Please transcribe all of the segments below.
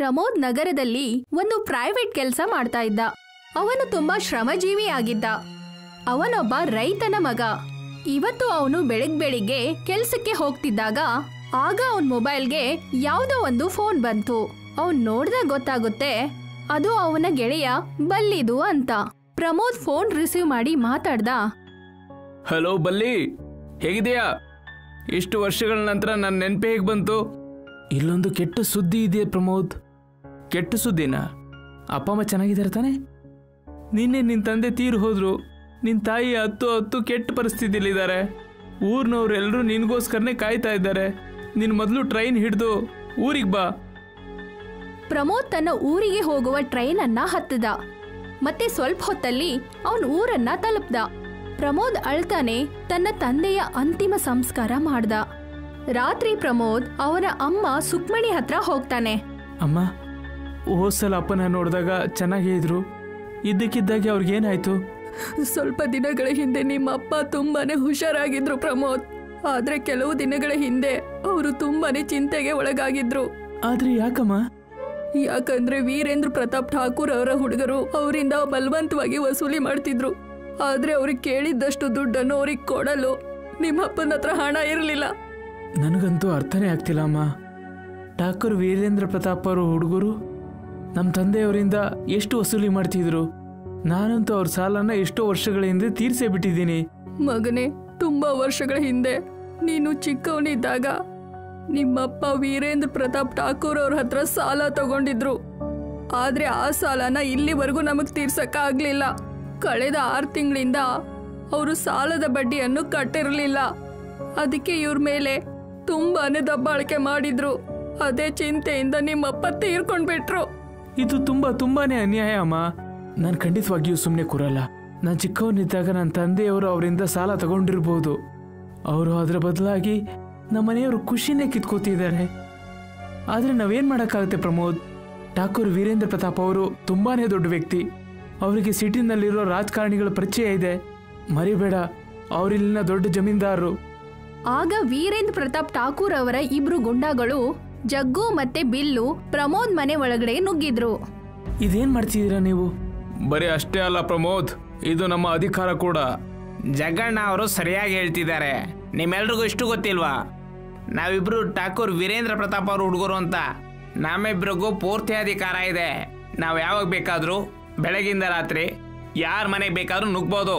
ಪ್ರಮೋದ್ ನಗರದಲ್ಲಿ ಒಂದು ಪ್ರೈವೇಟ್ ಕೆಲಸ ಮಾಡ್ತಾ ಇದ್ದ ಅವನು ತುಂಬಾ ಶ್ರಮಜೀವಿ ಆಗಿದ್ದ ಅವನೊಬ್ಬ ರೈತನ ಮಗ ಇವತ್ತು ಅವನು ಬೆಳಿಗ್ ಬೆಳಿಗ್ಗೆ ಕೆಲ್ಸಕ್ಕೆ ಹೋಗ್ತಿದ್ದಾಗ ಆಗ ಅವನ್ ಮೊಬೈಲ್ಗೆ ಯಾವುದೋ ಒಂದು ಫೋನ್ ಬಂತು ಅವನ್ ನೋಡ್ದಾಗ ಗೊತ್ತಾಗುತ್ತೆ ಅದು ಅವನ ಗೆಳೆಯ ಬಲ್ಲಿದು ಅಂತ ಪ್ರಮೋದ್ ಫೋನ್ ರಿಸೀವ್ ಮಾಡಿ ಮಾತಾಡ್ದ ಹಲೋ ಬಲ್ಲಿ ಹೇಗಿದೆಯಾ ಇಷ್ಟು ವರ್ಷಗಳ ನಂತರ ನನ್ನ ನೆನಪೇ ಹೇಗೆ ಬಂತು ಇಲ್ಲೊಂದು ಕೆಟ್ಟ ಸುದ್ದಿ ಇದೆ ಪ್ರಮೋದ್ ಕೆಟ್ಟ ಸುದ್ದಿನ ಅಪ್ಪ ಅಮ್ಮ ಚೆನ್ನಾಗಿದ್ದಾರೆ ತಾನೆ ನಿನ್ನೆ ನಿನ್ನ ತಂದೆ ತೀರು ಹೋದ್ರು ನಿನ್ನ ತಾಯಿ ಹತ್ತು ಹತ್ತು ಕೆಟ್ಟ ಪರಿಸ್ಥಿತಿಲಿದ್ದಾರೆ ಊರಿನವ್ರೆಲ್ಲರೂ ನಿನಗೋಸ್ಕರನೇ ಕಾಯ್ತಾ ಇದ್ದಾರೆ ನೀನು ಮೊದಲು ಟ್ರೈನ್ ಹಿಡಿದು ಊರಿಗೆ ಬಾ ಪ್ರಮೋದ್ ತನ್ನ ಊರಿಗೆ ಹೋಗುವ ಟ್ರೈನ್ ಅನ್ನ ಹತ್ತದ ಮತ್ತೆ ಸ್ವಲ್ಪ ಹೊತ್ತಲ್ಲಿ ಅವನ್ ಊರನ್ನ ತಲುಪ್ದ ಪ್ರಮೋದ್ ಅಳ್ತಾನೆ ತನ್ನ ತಂದೆಯ ಅಂತಿಮ ಸಂಸ್ಕಾರ ಮಾಡ್ದ ರಾತ್ರಿ ಪ್ರಮೋದ್ ಅವನ ಅಮ್ಮ ಸುಕ್ಮಣಿ ಹತ್ರ ಹೋಗ್ತಾನೆ ಅಮ್ಮ ಹೋದ್ ಸಲ ಅಪ್ಪನ ನೋಡಿದಾಗ ಚೆನ್ನಾಗೇ ಇದ್ರು ಇದ್ದಕ್ಕಿದ್ದಾಗೆ ಅವ್ರಿಗೇನಾಯ್ತು ಸ್ವಲ್ಪ ದಿನಗಳ ಹಿಂದೆ ನಿಮ್ಮ ಅಪ್ಪ ತುಂಬಾನೇ ಹುಷಾರಾಗಿದ್ರು ಪ್ರಮೋದ್ ಆದ್ರೆ ಕೆಲವು ದಿನಗಳ ಹಿಂದೆ ಅವರು ತುಂಬಾನೇ ಚಿಂತೆಗೆ ಒಳಗಾಗಿದ್ರು ಆದ್ರೆ ಯಾಕಮ್ಮ ಯಾಕಂದ್ರೆ ವೀರೇಂದ್ರ ಪ್ರತಾಪ್ ಠಾಕೂರ್ ಅವರ ಹುಡುಗರು ಅವರಿಂದ ಬಲವಂತವಾಗಿ ವಸೂಲಿ ಮಾಡ್ತಿದ್ರು ಆದ್ರೆ ಅವ್ರಿಗೆ ಕೇಳಿದ್ದಷ್ಟು ದುಡ್ಡನ್ನು ಅವ್ರಿಗೆ ಕೊಡಲು ನಿಮ್ಮಪ್ಪನ ಹತ್ರ ಹಣ ಇರಲಿಲ್ಲ ನನಗಂತೂ ಅರ್ಥನೇ ಆಗ್ತಿಲ್ಲ ಅಮ್ಮ ಠಾಕೂರ್ ವೀರೇಂದ್ರ ಪ್ರತಾಪ್ ಅವರು ಹುಡುಗರು ನಮ್ಮ ತಂದೆಯವರಿಂದ ಎಷ್ಟು ವಸೂಲಿ ಮಾಡ್ತಿದ್ರು ನಾನಂತೂ ಅವ್ರ ಸಾಲನ ಎಷ್ಟೋ ವರ್ಷಗಳ ಹಿಂದೆ ತೀರ್ಸೇ ಬಿಟ್ಟಿದ್ದೀನಿ ಮಗನೇ ತುಂಬಾ ವರ್ಷಗಳ ಹಿಂದೆ ನೀನು ಚಿಕ್ಕವನಿದ್ದಾಗ ನಿಮ್ಮಪ್ಪ ವೀರೇಂದ್ರ ಪ್ರತಾಪ್ ಠಾಕೂರ್ ಅವ್ರ ಹತ್ರ ಸಾಲ ತಗೊಂಡಿದ್ರು ಆದ್ರೆ ಆ ಸಾಲನ ಇಲ್ಲಿವರೆಗೂ ನಮಗ್ ತೀರ್ಸಕ್ ಆಗ್ಲಿಲ್ಲ ಕಳೆದ ಆರು ತಿಂಗಳಿಂದ ಅವರು ಸಾಲದ ಬಡ್ಡಿಯನ್ನು ಕಟ್ಟಿರಲಿಲ್ಲ ಅದಕ್ಕೆ ಇವ್ರ ಮೇಲೆ ತುಂಬಾನೇ ದಬ್ಬಾಳಿಕೆ ಮಾಡಿದ್ರು ಅದೇ ಚಿಂತೆಯಿಂದ ನಿಮ್ಮಪ್ಪ ತೀರ್ಕೊಂಡ್ಬಿಟ್ರು ಇದು ತುಂಬಾ ತುಂಬಾನೇ ಅನ್ಯಾಯ ಅಮ್ಮ ನಾನು ಖಂಡಿತವಾಗಿಯೂ ಸುಮ್ಮನೆ ಕೂರಲ್ಲ ನಾನು ಚಿಕ್ಕವನಿದ್ದಾಗ ನನ್ನ ತಂದೆಯವರು ಅವರಿಂದ ಸಾಲ ತಗೊಂಡಿರ್ಬೋದು ಅವರು ಅದರ ಬದಲಾಗಿ ನಮ್ಮ ಮನೆಯವರು ಖುಷಿನೇ ಕಿತ್ಕೋತಿದ್ದಾರೆ ಆದರೆ ನಾವೇನು ಮಾಡೋಕ್ಕಾಗುತ್ತೆ ಪ್ರಮೋದ್ ಠಾಕೂರ್ ವೀರೇಂದ್ರ ಪ್ರತಾಪ್ ಅವರು ತುಂಬಾನೇ ದೊಡ್ಡ ವ್ಯಕ್ತಿ ಅವರಿಗೆ ಸಿಟಿನಲ್ಲಿರೋ ರಾಜಕಾರಣಿಗಳ ಪರಿಚಯ ಇದೆ ಮರಿಬೇಡ ಅವರಿಲ್ಲಿನ ದೊಡ್ಡ ಜಮೀನ್ದಾರರು ಆಗ ವೀರೇಂದ್ರ ಪ್ರತಾಪ್ ಠಾಕೂರ್ ಅವರ ಇಬ್ರು ಗುಂಡಾಗಳು ಜಗ್ಗು ಮತ್ತೆ ಬಿಲ್ಲು ಪ್ರಮೋದ್ ಮನೆ ಒಳಗಡೆ ನುಗ್ಗಿದ್ರು ಇದೇನ್ ಮಾಡ್ತಿದ್ದೀರಾ ನೀವು ಬರೀ ಅಷ್ಟೇ ಅಲ್ಲ ಪ್ರಮೋದ್ ಇದು ನಮ್ಮ ಅಧಿಕಾರ ಕೂಡ ಜಗಣ್ಣ ಅವರು ಸರಿಯಾಗಿ ಹೇಳ್ತಿದ್ದಾರೆ ನಿಮ್ಮೆಲ್ರಿಗೂ ಇಷ್ಟು ಗೊತ್ತಿಲ್ವಾ ನಾವಿಬ್ರು ಠಾಕೂರ್ ವೀರೇಂದ್ರ ಪ್ರತಾಪ್ ಅವ್ರ ಹುಡುಗರು ಅಂತ ನಮ್ಮಿಬ್ರಿಗೂ ಪೂರ್ತಿ ಅಧಿಕಾರ ಇದೆ ನಾವು ಯಾವಾಗ ಬೇಕಾದ್ರೂ ಬೆಳಗಿಂದ ರಾತ್ರಿ ಯಾರ ಮನೆಗೆ ಬೇಕಾದ್ರೂ ನುಗ್ಬೋದು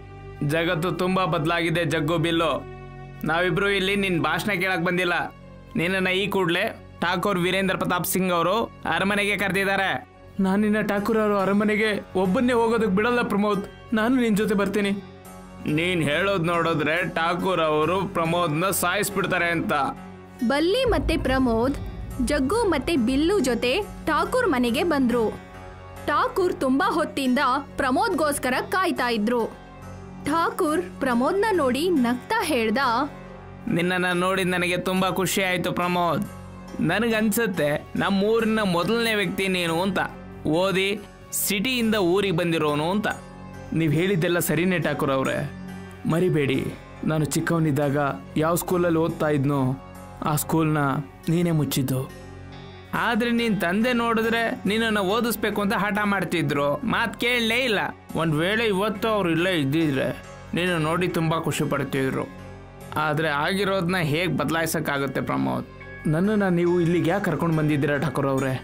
ಜಗತ್ತು ತುಂಬಾ ಬದಲಾಗಿದೆ ಜಗ್ಗು ಬಿಲ್ಲು ನಾವಿಬ್ರು ಇಲ್ಲಿ ನಿನ್ನ ಭಾಷಣ ಕೇಳಕ್ ಬಂದಿಲ್ಲ ನಿನ್ನನ್ನ ಈ ಕೂಡಲೇ ಠಾಕೂರ್ ವೀರೇಂದ್ರ ಪ್ರತಾಪ್ ಸಿಂಗ್ ಅವರು ಅರಮನೆಗೆ ಕರೆದಿದ್ದಾರೆ ನಾನಿನ್ನ ಠಾಕೂರ್ ಅವರು ಅರಮನೆಗೆ ಒಬ್ಬನ್ನೇ ಹೋಗೋದಕ್ಕೆ ಬಿಡಲ್ಲ ಪ್ರಮೋದ್ ನಾನು ನಿನ್ ಜೊತೆ ಬರ್ತೀನಿ ನೀನ್ ಹೇಳೋದ್ ನೋಡಿದ್ರೆ ಠಾಕೂರ್ ಅವರು ಪ್ರಮೋದ್ನ ಸಾಯಿಸ್ಬಿಡ್ತಾರೆ ಅಂತ ಬಲ್ಲಿ ಮತ್ತೆ ಪ್ರಮೋದ್ ಜಗ್ಗು ಮತ್ತೆ ಬಿಲ್ಲು ಜೊತೆ ಠಾಕೂರ್ ಮನೆಗೆ ಬಂದ್ರು ಠಾಕೂರ್ ತುಂಬಾ ಹೊತ್ತಿಂದ ಪ್ರಮೋದ್ಗೋಸ್ಕರ ಕಾಯ್ತಾ ಇದ್ರು ಠಾಕೂರ್ ಪ್ರಮೋದ್ನ ನೋಡಿ ನಗ್ತಾ ಹೇಳ್ದ ನಿನ್ನನ್ನು ನೋಡಿ ನನಗೆ ತುಂಬ ಖುಷಿ ಆಯಿತು ಪ್ರಮೋದ್ ನನಗನ್ಸುತ್ತೆ ನಮ್ಮೂರಿನ ಮೊದಲನೇ ವ್ಯಕ್ತಿ ನೀನು ಅಂತ ಓದಿ ಸಿಟಿಯಿಂದ ಊರಿಗೆ ಬಂದಿರೋನು ಅಂತ ನೀವು ಹೇಳಿದ್ದೆಲ್ಲ ಸರಿನೇ ಠಾಕೂರ್ ಅವರೇ ಮರಿಬೇಡಿ ನಾನು ಚಿಕ್ಕವನಿದ್ದಾಗ ಯಾವ ಸ್ಕೂಲಲ್ಲಿ ಓದ್ತಾ ಇದ್ನೋ ಆ ಸ್ಕೂಲ್ನ ನೀನೇ ಮುಚ್ಚಿದ್ದು ಆದರೆ ನಿನ್ನ ತಂದೆ ನೋಡಿದ್ರೆ ನಿನ್ನನ್ನು ಓದಿಸ್ಬೇಕು ಅಂತ ಹಠ ಮಾಡ್ತಿದ್ರು ಮಾತು ಕೇಳಲೇ ಇಲ್ಲ ಒಂದು ವೇಳೆ ಇವತ್ತು ಅವ್ರು ಇಲ್ಲೇ ಇದ್ದಿದ್ರೆ ನೀನು ನೋಡಿ ತುಂಬ ಖುಷಿ ಪಡ್ತಿದ್ರು ಆದರೆ ಆಗಿರೋದನ್ನ ಹೇಗೆ ಬದಲಾಯಿಸೋಕ್ಕಾಗುತ್ತೆ ಪ್ರಮೋದ್ ನನ್ನನ್ನು ನೀವು ಇಲ್ಲಿಗೆ ಯಾಕೆ ಕರ್ಕೊಂಡು ಬಂದಿದ್ದೀರಾ ಠಾಕೂರ್ ಅವರೇ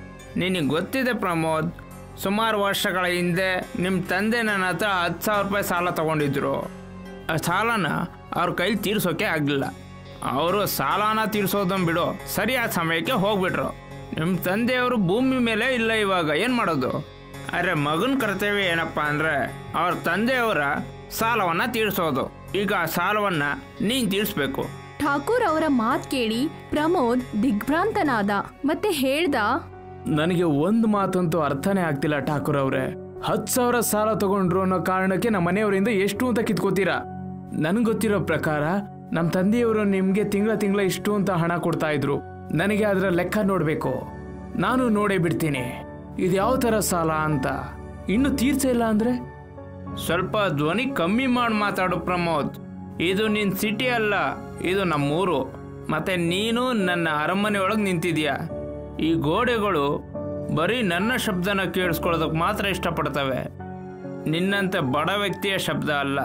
ನಿನಗೆ ಗೊತ್ತಿದೆ ಪ್ರಮೋದ್ ಸುಮಾರು ವರ್ಷಗಳ ಹಿಂದೆ ನಿಮ್ಮ ತಂದೆ ನನ್ನ ಹತ್ರ ಹತ್ತು ಸಾವಿರ ರೂಪಾಯಿ ಸಾಲ ತಗೊಂಡಿದ್ರು ಆ ಸಾಲನ ಅವ್ರ ಕೈಲಿ ತೀರ್ಸೋಕೆ ಆಗಲಿಲ್ಲ ಅವರು ಸಾಲನ ತೀರ್ಸೋದನ್ನ ಬಿಡು ಸರಿಯಾದ ಸಮಯಕ್ಕೆ ಹೋಗ್ಬಿಟ್ರು ನಿಮ್ಮ ತಂದೆಯವರು ಭೂಮಿ ಮೇಲೆ ಇಲ್ಲ ಇವಾಗ ಏನು ಮಾಡೋದು ಅರೆ ಮಗನ ಕರ್ತವ್ಯ ಏನಪ್ಪ ಅಂದರೆ ಅವ್ರ ತಂದೆಯವರ ಸಾಲವನ್ನು ತೀರಿಸೋದು ಈಗ ಆ ಸಾಲವನ್ನು ನೀನು ತೀರಿಸ್ಬೇಕು ಠಾಕೂರ್ ಅವರ ಮಾತ್ ಕೇಳಿ ಪ್ರಮೋದ್ ದಿಗ್ಭ್ರಾಂತನಾದ ಮತ್ತೆ ಹೇಳ್ದ ನನಗೆ ಒಂದು ಮಾತಂತೂ ಅರ್ಥನೇ ಆಗ್ತಿಲ್ಲ ಠಾಕೂರ್ ಅವರೇ ಹತ್ತು ಸಾವಿರ ಸಾಲ ತಗೊಂಡ್ರು ಅನ್ನೋ ಕಾರಣಕ್ಕೆ ನಮ್ಮ ಮನೆಯವರಿಂದ ಎಷ್ಟು ಅಂತ ಕಿತ್ಕೋತೀರಾ ನನಗೆ ಗೊತ್ತಿರೋ ಪ್ರಕಾರ ನಮ್ಮ ತಂದೆಯವರು ನಿಮಗೆ ತಿಂಗಳ ತಿಂಗಳ ಇಷ್ಟು ಅಂತ ಹಣ ಕೊಡ್ತಾ ಇದ್ರು ನನಗೆ ಅದರ ಲೆಕ್ಕ ನೋಡಬೇಕು ನಾನು ನೋಡೇ ಬಿಡ್ತೀನಿ ಇದು ಯಾವ ಥರ ಸಾಲ ಅಂತ ಇನ್ನು ತೀರ್ಸ ಇಲ್ಲ ಅಂದರೆ ಸ್ವಲ್ಪ ಧ್ವನಿ ಕಮ್ಮಿ ಮಾಡಿ ಮಾತಾಡು ಪ್ರಮೋದ್ ಇದು ನಿನ್ನ ಸಿಟಿ ಅಲ್ಲ ಇದು ನಮ್ಮೂರು ಮತ್ತೆ ನೀನು ನನ್ನ ಅರಮನೆ ಒಳಗೆ ನಿಂತಿದ್ಯಾ ಈ ಗೋಡೆಗಳು ಬರೀ ನನ್ನ ಶಬ್ದನ ಕೇಳಿಸ್ಕೊಳ್ಳೋದಕ್ಕೆ ಮಾತ್ರ ಇಷ್ಟಪಡ್ತವೆ ನಿನ್ನಂತೆ ಬಡ ವ್ಯಕ್ತಿಯ ಶಬ್ದ ಅಲ್ಲ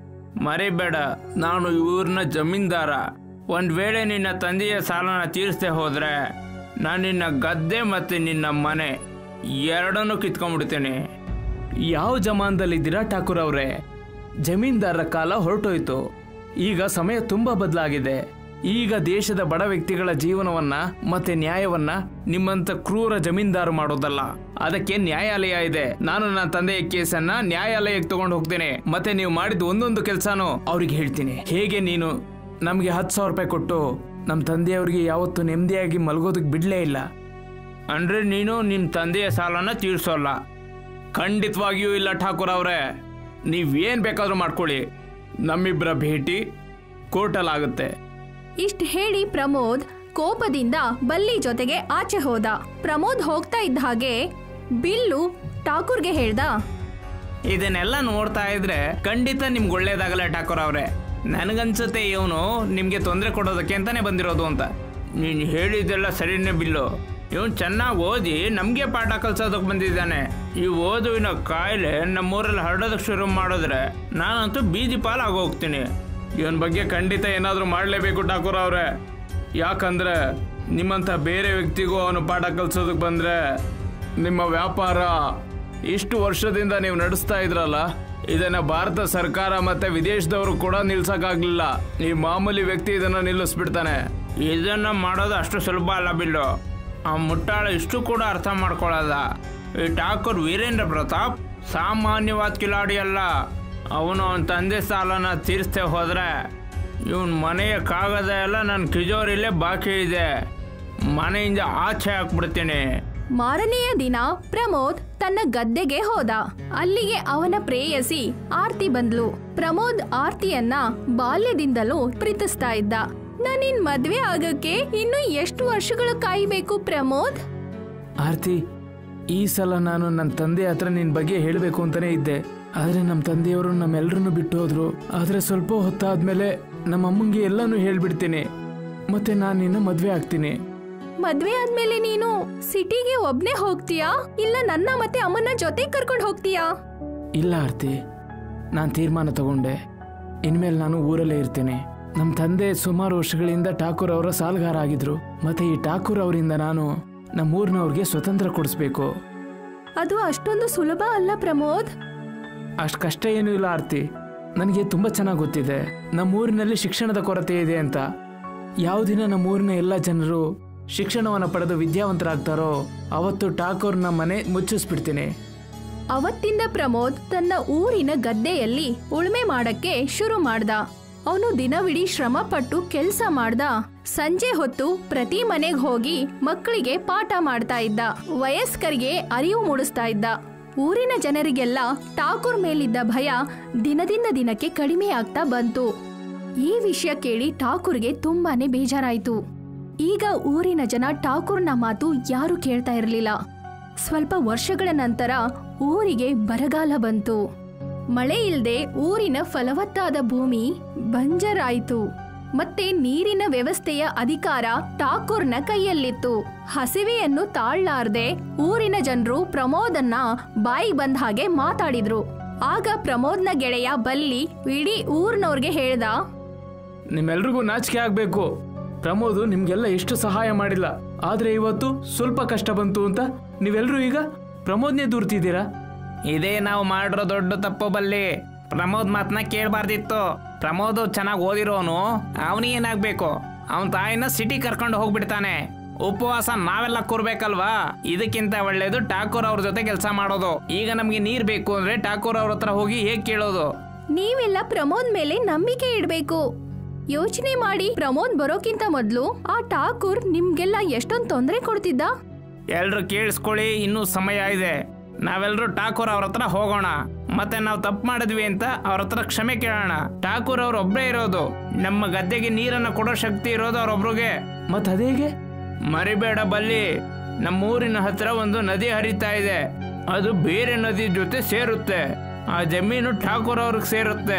ಮರಿಬೇಡ ನಾನು ಊರಿನ ಜಮೀನ್ದಾರ ಒಂದು ವೇಳೆ ನಿನ್ನ ತಂದೆಯ ಸಾಲನ ತೀರಿಸದೆ ಹೋದರೆ ನಾನು ನಿನ್ನ ಗದ್ದೆ ಮತ್ತು ನಿನ್ನ ಮನೆ ಎರಡನ್ನೂ ಕಿತ್ಕೊಂಡ್ಬಿಡ್ತೀನಿ ಯಾವ ಜಮಾನದಲ್ಲಿದ್ದೀರಾ ಠಾಕೂರ್ ಅವರೇ ಜಮೀನ್ದಾರರ ಕಾಲ ಹೊರಟೋಯ್ತು ಈಗ ಸಮಯ ತುಂಬಾ ಬದಲಾಗಿದೆ ಈಗ ದೇಶದ ಬಡ ವ್ಯಕ್ತಿಗಳ ಜೀವನವನ್ನ ಮತ್ತೆ ನ್ಯಾಯವನ್ನ ನಿಮ್ಮಂತ ಕ್ರೂರ ಜಮೀನ್ದಾರು ಮಾಡೋದಲ್ಲ ಅದಕ್ಕೆ ನ್ಯಾಯಾಲಯ ಇದೆ ನಾನು ನನ್ನ ತಂದೆಯ ಕೇಸನ್ನ ನ್ಯಾಯಾಲಯಕ್ಕೆ ತಗೊಂಡು ಹೋಗ್ತೇನೆ ಮತ್ತೆ ನೀವು ಮಾಡಿದ ಒಂದೊಂದು ಕೆಲಸನೂ ಅವ್ರಿಗೆ ಹೇಳ್ತೀನಿ ಹೇಗೆ ನೀನು ನಮಗೆ ಹತ್ತು ಸಾವಿರ ರೂಪಾಯಿ ಕೊಟ್ಟು ನಮ್ಮ ತಂದೆಯವ್ರಿಗೆ ಯಾವತ್ತೂ ನೆಮ್ಮದಿಯಾಗಿ ಮಲಗೋದಕ್ಕೆ ಬಿಡ್ಲೇ ಇಲ್ಲ ಅಂದರೆ ನೀನು ನಿಮ್ಮ ತಂದೆಯ ಸಾಲನ ತೀರಿಸೋಲ್ಲ ಖಂಡಿತವಾಗಿಯೂ ಇಲ್ಲ ಠಾಕೂರ್ ಅವರೇ ನೀವೇನ್ ಬೇಕಾದ್ರೂ ಮಾಡ್ಕೊಳ್ಳಿ ನಮ್ಮಿಬ್ಬರ ಭೇಟಿ ಕೋರ್ಟಲ್ಲಾಗುತ್ತೆ ಇಷ್ಟ ಹೇಳಿ ಪ್ರಮೋದ್ ಕೋಪದಿಂದ ಬಲ್ಲಿ ಜೊತೆಗೆ ಆಚೆ ಹೋದ ಪ್ರಮೋದ್ ಹೋಗ್ತಾ ಇದ್ದ ಹಾಗೆ ಬಿಲ್ಲು ಠಾಕೂರ್ಗೆ ಹೇಳ್ದ ಇದನ್ನೆಲ್ಲ ನೋಡ್ತಾ ಇದ್ರೆ ಖಂಡಿತ ನಿಮ್ಗೆ ಒಳ್ಳೇದಾಗಲ್ಲ ಠಾಕೂರ್ ಅವರೇ ನನಗನ್ಸುತ್ತೆ ಇವನು ನಿಮಗೆ ತೊಂದರೆ ಕೊಡೋದಕ್ಕೆ ಅಂತಾನೆ ಬಂದಿರೋದು ಅಂತ ನೀನು ಹೇಳಿದ್ದೆಲ್ಲ ಸರಿನೇ ಬಿಲ್ಲು ಇವನು ಚೆನ್ನಾಗಿ ಓದಿ ನಮಗೆ ಪಾಠ ಕಲ್ಸೋದಕ್ಕೆ ಬಂದಿದ್ದಾನೆ ಈ ಓದುವಿನ ಕಾಯಿಲೆ ನಮ್ಮೂರಲ್ಲಿ ಹರಡೋದಕ್ಕೆ ಶುರು ಮಾಡಿದ್ರೆ ನಾನಂತೂ ಬೀದಿ ಪಾಲಾಗಿ ಹೋಗ್ತೀನಿ ಇವನ್ ಬಗ್ಗೆ ಖಂಡಿತ ಏನಾದರೂ ಮಾಡಲೇಬೇಕು ಠಾಕೂರ್ ಅವರೇ ಯಾಕಂದ್ರೆ ನಿಮ್ಮಂಥ ಬೇರೆ ವ್ಯಕ್ತಿಗೂ ಅವನು ಪಾಠ ಕಲ್ಸೋದಕ್ಕೆ ಬಂದ್ರೆ ನಿಮ್ಮ ವ್ಯಾಪಾರ ಇಷ್ಟು ವರ್ಷದಿಂದ ನೀವು ನಡೆಸ್ತಾ ಇದ್ರಲ್ಲ ಇದನ್ನ ಭಾರತ ಸರ್ಕಾರ ಮತ್ತೆ ವಿದೇಶದವರು ಕೂಡ ನಿಲ್ಸಕ್ಕಾಗ್ಲಿಲ್ಲ ಈ ಮಾಮೂಲಿ ವ್ಯಕ್ತಿ ಇದನ್ನ ನಿಲ್ಲಿಸ್ಬಿಡ್ತಾನೆ ಇದನ್ನ ಮಾಡೋದು ಅಷ್ಟು ಸುಲಭ ಅಲ್ಲ ಬಿಲ್ಲು ಆ ಮುಟ್ಟಾಳ ಇಷ್ಟು ಕೂಡ ಅರ್ಥ ಮಾಡ್ಕೊಳ್ಳೋದ ಈ ಠಾಕೂರ್ ವೀರೇಂದ್ರ ಪ್ರತಾಪ್ ಸಾಮಾನ್ಯವಾದ ಕಿಲಾಡಿ ಅಲ್ಲ ಅವನು ಅವನ ತಂದೆ ಸಾಲನ ತೀರಿಸ್ದೆ ಹೋದ್ರೆ ಇವನ್ ಮನೆಯ ಕಾಗದ ಎಲ್ಲ ನನ್ನ ಕಿಜೋರಿಲೇ ಬಾಕಿ ಇದೆ ಮನೆಯಿಂದ ಆಚೆ ಹಾಕ್ಬಿಡ್ತೀನಿ ಮಾರನೆಯ ದಿನ ಪ್ರಮೋದ್ ತನ್ನ ಗದ್ದೆಗೆ ಹೋದ ಅಲ್ಲಿಗೆ ಅವನ ಪ್ರೇಯಸಿ ಆರ್ತಿ ಬಂದ್ಲು ಪ್ರಮೋದ್ ಆರ್ತಿಯನ್ನ ಬಾಲ್ಯದಿಂದಲೂ ಪ್ರೀತಿಸ್ತಾ ಇದ್ದ ನಾನಿನ್ ಮದ್ವೆ ಆಗಕ್ಕೆ ಇನ್ನು ಎಷ್ಟು ವರ್ಷಗಳು ಕಾಯ್ಬೇಕು ಪ್ರಮೋದ್ ಆರ್ತಿ ಈ ಸಲ ನಾನು ನನ್ನ ತಂದೆ ಹತ್ರ ನಿನ್ನ ಬಗ್ಗೆ ಹೇಳಬೇಕು ಅಂತಾನೆ ಇದ್ದೆ ಆದ್ರೆ ನಮ್ಮ ತಂದೆಯವರು ನಮ್ಮೆಲ್ಲರನ್ನು ಬಿಟ್ಟು ಹೋದ್ರು ಆದ್ರೆ ಸ್ವಲ್ಪ ಹೊತ್ತಾದ್ಮೇಲೆ ನಮ್ಮ ಅಮ್ಮಂಗೆ ಎಲ್ಲಾನು ಹೇಳ್ಬಿಡ್ತೀನಿ ಮತ್ತೆ ನಾನು ನಿನ್ನ ಮದ್ವೆ ಆಗ್ತೀನಿ ಮದ್ವೆ ಆದ್ಮೇಲೆ ನೀನು ಸಿಟಿಗೆ ಒಬ್ನೇ ಹೋಗ್ತೀಯಾ ಇಲ್ಲ ನನ್ನ ಮತ್ತೆ ಅಮ್ಮನ ಜೊತೆ ಕರ್ಕೊಂಡು ಹೋಗ್ತೀಯಾ ಇಲ್ಲ ಆರ್ತಿ ನಾನು ತೀರ್ಮಾನ ತಗೊಂಡೆ ಇನ್ಮೇಲೆ ನಾನು ಊರಲ್ಲೇ ಇರ್ತೇನೆ ನಮ್ಮ ತಂದೆ ಸುಮಾರು ವರ್ಷಗಳಿಂದ ಠಾಕೂರ್ ಅವರ ಸಾಲಗಾರ ಆಗಿದ್ರು ಮತ್ತೆ ಈ ಠಾಕೂರ್ ಅವರಿಂದ ನಾನು ನಮ್ಮ ಊರಿನವ್ರಿಗೆ ಸ್ವತಂತ್ರ ಕೊಡಿಸ್ಬೇಕು ಅದು ಅಷ್ಟೊಂದು ಸುಲಭ ಅಲ್ಲ ಪ್ರಮೋದ್ ಅಷ್ಟು ಕಷ್ಟ ಏನೂ ಇಲ್ಲ ಆರ್ತಿ ನನಗೆ ತುಂಬ ಚೆನ್ನಾಗಿ ಗೊತ್ತಿದೆ ನಮ್ಮ ಊರಿನಲ್ಲಿ ಶಿಕ್ಷಣದ ಕೊರತೆ ಇದೆ ಅಂತ ಯಾವ ದಿನ ನಮ್ಮ ಊರಿನ ಎಲ್ಲ ಜನರು ಶಿಕ್ಷಣವನ್ನು ಪಡೆದು ವಿದ್ಯಾವಂತರಾಗ್ತಾರೋ ಅವತ್ತು ಠಾಕೂರ್ನ ಮನೆ ಮುಚ್ಚಿಸ್ಬಿಡ್ತೀನಿ ಅವತ್ತಿಂದ ಪ್ರಮೋದ್ ತನ್ನ ಊರಿನ ಗದ್ದೆಯಲ್ಲಿ ಉಳುಮೆ ಮಾಡಕ್ಕೆ ಶುರು ಮಾಡ್ದ ಅವನು ದಿನವಿಡೀ ಶ್ರಮ ಪಟ್ಟು ಕೆಲ್ಸ ಮಾಡ್ದ ಸಂಜೆ ಹೊತ್ತು ಪ್ರತಿ ಮನೆಗ್ ಹೋಗಿ ಮಕ್ಕಳಿಗೆ ಪಾಠ ಮಾಡ್ತಾ ಇದ್ದ ವಯಸ್ಕರಿಗೆ ಅರಿವು ಮೂಡಿಸ್ತಾ ಇದ್ದ ಊರಿನ ಜನರಿಗೆಲ್ಲ ಠಾಕೂರ್ ಮೇಲಿದ್ದ ಭಯ ದಿನದಿಂದ ದಿನಕ್ಕೆ ಕಡಿಮೆ ಆಗ್ತಾ ಬಂತು ಈ ವಿಷಯ ಕೇಳಿ ಠಾಕೂರ್ಗೆ ತುಂಬಾನೇ ಬೇಜಾರಾಯ್ತು ಈಗ ಊರಿನ ಜನ ಠಾಕೂರ್ನ ಮಾತು ಯಾರು ಕೇಳ್ತಾ ಇರಲಿಲ್ಲ ಸ್ವಲ್ಪ ವರ್ಷಗಳ ನಂತರ ಊರಿಗೆ ಬರಗಾಲ ಬಂತು ಮಳೆ ಇಲ್ದೆ ಊರಿನ ಫಲವತ್ತಾದ ಭೂಮಿ ಬಂಜರಾಯಿತು ಮತ್ತೆ ನೀರಿನ ವ್ಯವಸ್ಥೆಯ ಅಧಿಕಾರ ಠಾಕೂರ್ನ ಕೈಯಲ್ಲಿತ್ತು ಹಸಿವೆಯನ್ನು ತಾಳ್ಲಾರ್ದೆ ಊರಿನ ಜನರು ಪ್ರಮೋದನ್ನ ಬಾಯಿ ಬಂದ ಹಾಗೆ ಮಾತಾಡಿದ್ರು ಆಗ ಪ್ರಮೋದ್ನ ಗೆಳೆಯ ಬಲ್ಲಿ ಇಡೀ ಊರ್ನವ್ರಿಗೆ ಹೇಳ್ದ ನಿಮ್ಮೆಲ್ರಿಗೂ ನಾಚಿಕೆ ಆಗಬೇಕು ಪ್ರಮೋದು ನಿಮ್ಗೆಲ್ಲ ಎಷ್ಟು ಸಹಾಯ ಮಾಡಿಲ್ಲ ಆದ್ರೆ ಇವತ್ತು ಸ್ವಲ್ಪ ಕಷ್ಟ ಬಂತು ಅಂತ ನೀವೆಲ್ಲರೂ ಈಗ ಪ್ರಮೋದ್ನೇ ದೂರ್ತಿದ್ದೀರಾ ಇದೇ ನಾವು ಮಾಡಿರೋ ದೊಡ್ಡ ತಪ್ಪು ಬಲ್ಲಿ ಪ್ರಮೋದ್ ಮಾತನ್ನ ಕೇಳಬಾರ್ದಿತ್ತು ಪ್ರಮೋದ್ ಚೆನ್ನಾಗಿ ಓದಿರೋನು ಅವನಿಗೆ ಏನಾಗ್ಬೇಕು ಅವನ ತಾಯಿನ ಸಿಟಿ ಕರ್ಕೊಂಡು ಹೋಗ್ಬಿಡ್ತಾನೆ ಉಪವಾಸ ನಾವೆಲ್ಲ ಕೂರ್ಬೇಕಲ್ವಾ ಇದಕ್ಕಿಂತ ಒಳ್ಳೇದು ಠಾಕೂರ್ ಅವ್ರ ಜೊತೆ ಕೆಲಸ ಮಾಡೋದು ಈಗ ನಮ್ಗೆ ನೀರ್ ಬೇಕು ಅಂದ್ರೆ ಠಾಕೂರ್ ಅವ್ರ ಹತ್ರ ಹೋಗಿ ಹೇಗ್ ಕೇಳೋದು ನೀವೆಲ್ಲ ಪ್ರಮೋದ್ ಮೇಲೆ ನಂಬಿಕೆ ಇಡ್ಬೇಕು ಯೋಚನೆ ಮಾಡಿ ಪ್ರಮೋದ್ ಬರೋಕ್ಕಿಂತ ಮೊದ್ಲು ಆ ಠಾಕೂರ್ ನಿಮ್ಗೆಲ್ಲ ಎಷ್ಟೊಂದ್ ತೊಂದರೆ ಕೊಡ್ತಿದ್ದ ಎಲ್ರು ಕೇಳಿಸ್ಕೊಳ್ಳಿ ಇನ್ನೂ ಸಮಯ ಇದೆ ನಾವೆಲ್ಲರೂ ಠಾಕೂರ್ ಅವ್ರ ಹತ್ರ ಹೋಗೋಣ ಮತ್ತೆ ನಾವು ತಪ್ಪು ಮಾಡಿದ್ವಿ ಅಂತ ಅವ್ರ ಹತ್ರ ಕ್ಷಮೆ ಕೇಳೋಣ ಠಾಕೂರ್ ಅವ್ರ ಒಬ್ಬರೇ ಇರೋದು ನಮ್ಮ ಗದ್ದೆಗೆ ನೀರನ್ನು ಕೊಡೋ ಶಕ್ತಿ ಇರೋದು ಅವ್ರೊಬ್ರಿಗೆ ಮತ್ ಅದೇಗೆ ಮರಿಬೇಡ ಬಲ್ಲಿ ನಮ್ಮೂರಿನ ಹತ್ರ ಒಂದು ನದಿ ಹರಿತಾ ಇದೆ ಅದು ಬೇರೆ ನದಿ ಜೊತೆ ಸೇರುತ್ತೆ ಆ ಜಮೀನು ಠಾಕೂರ್ ಅವ್ರಿಗೆ ಸೇರುತ್ತೆ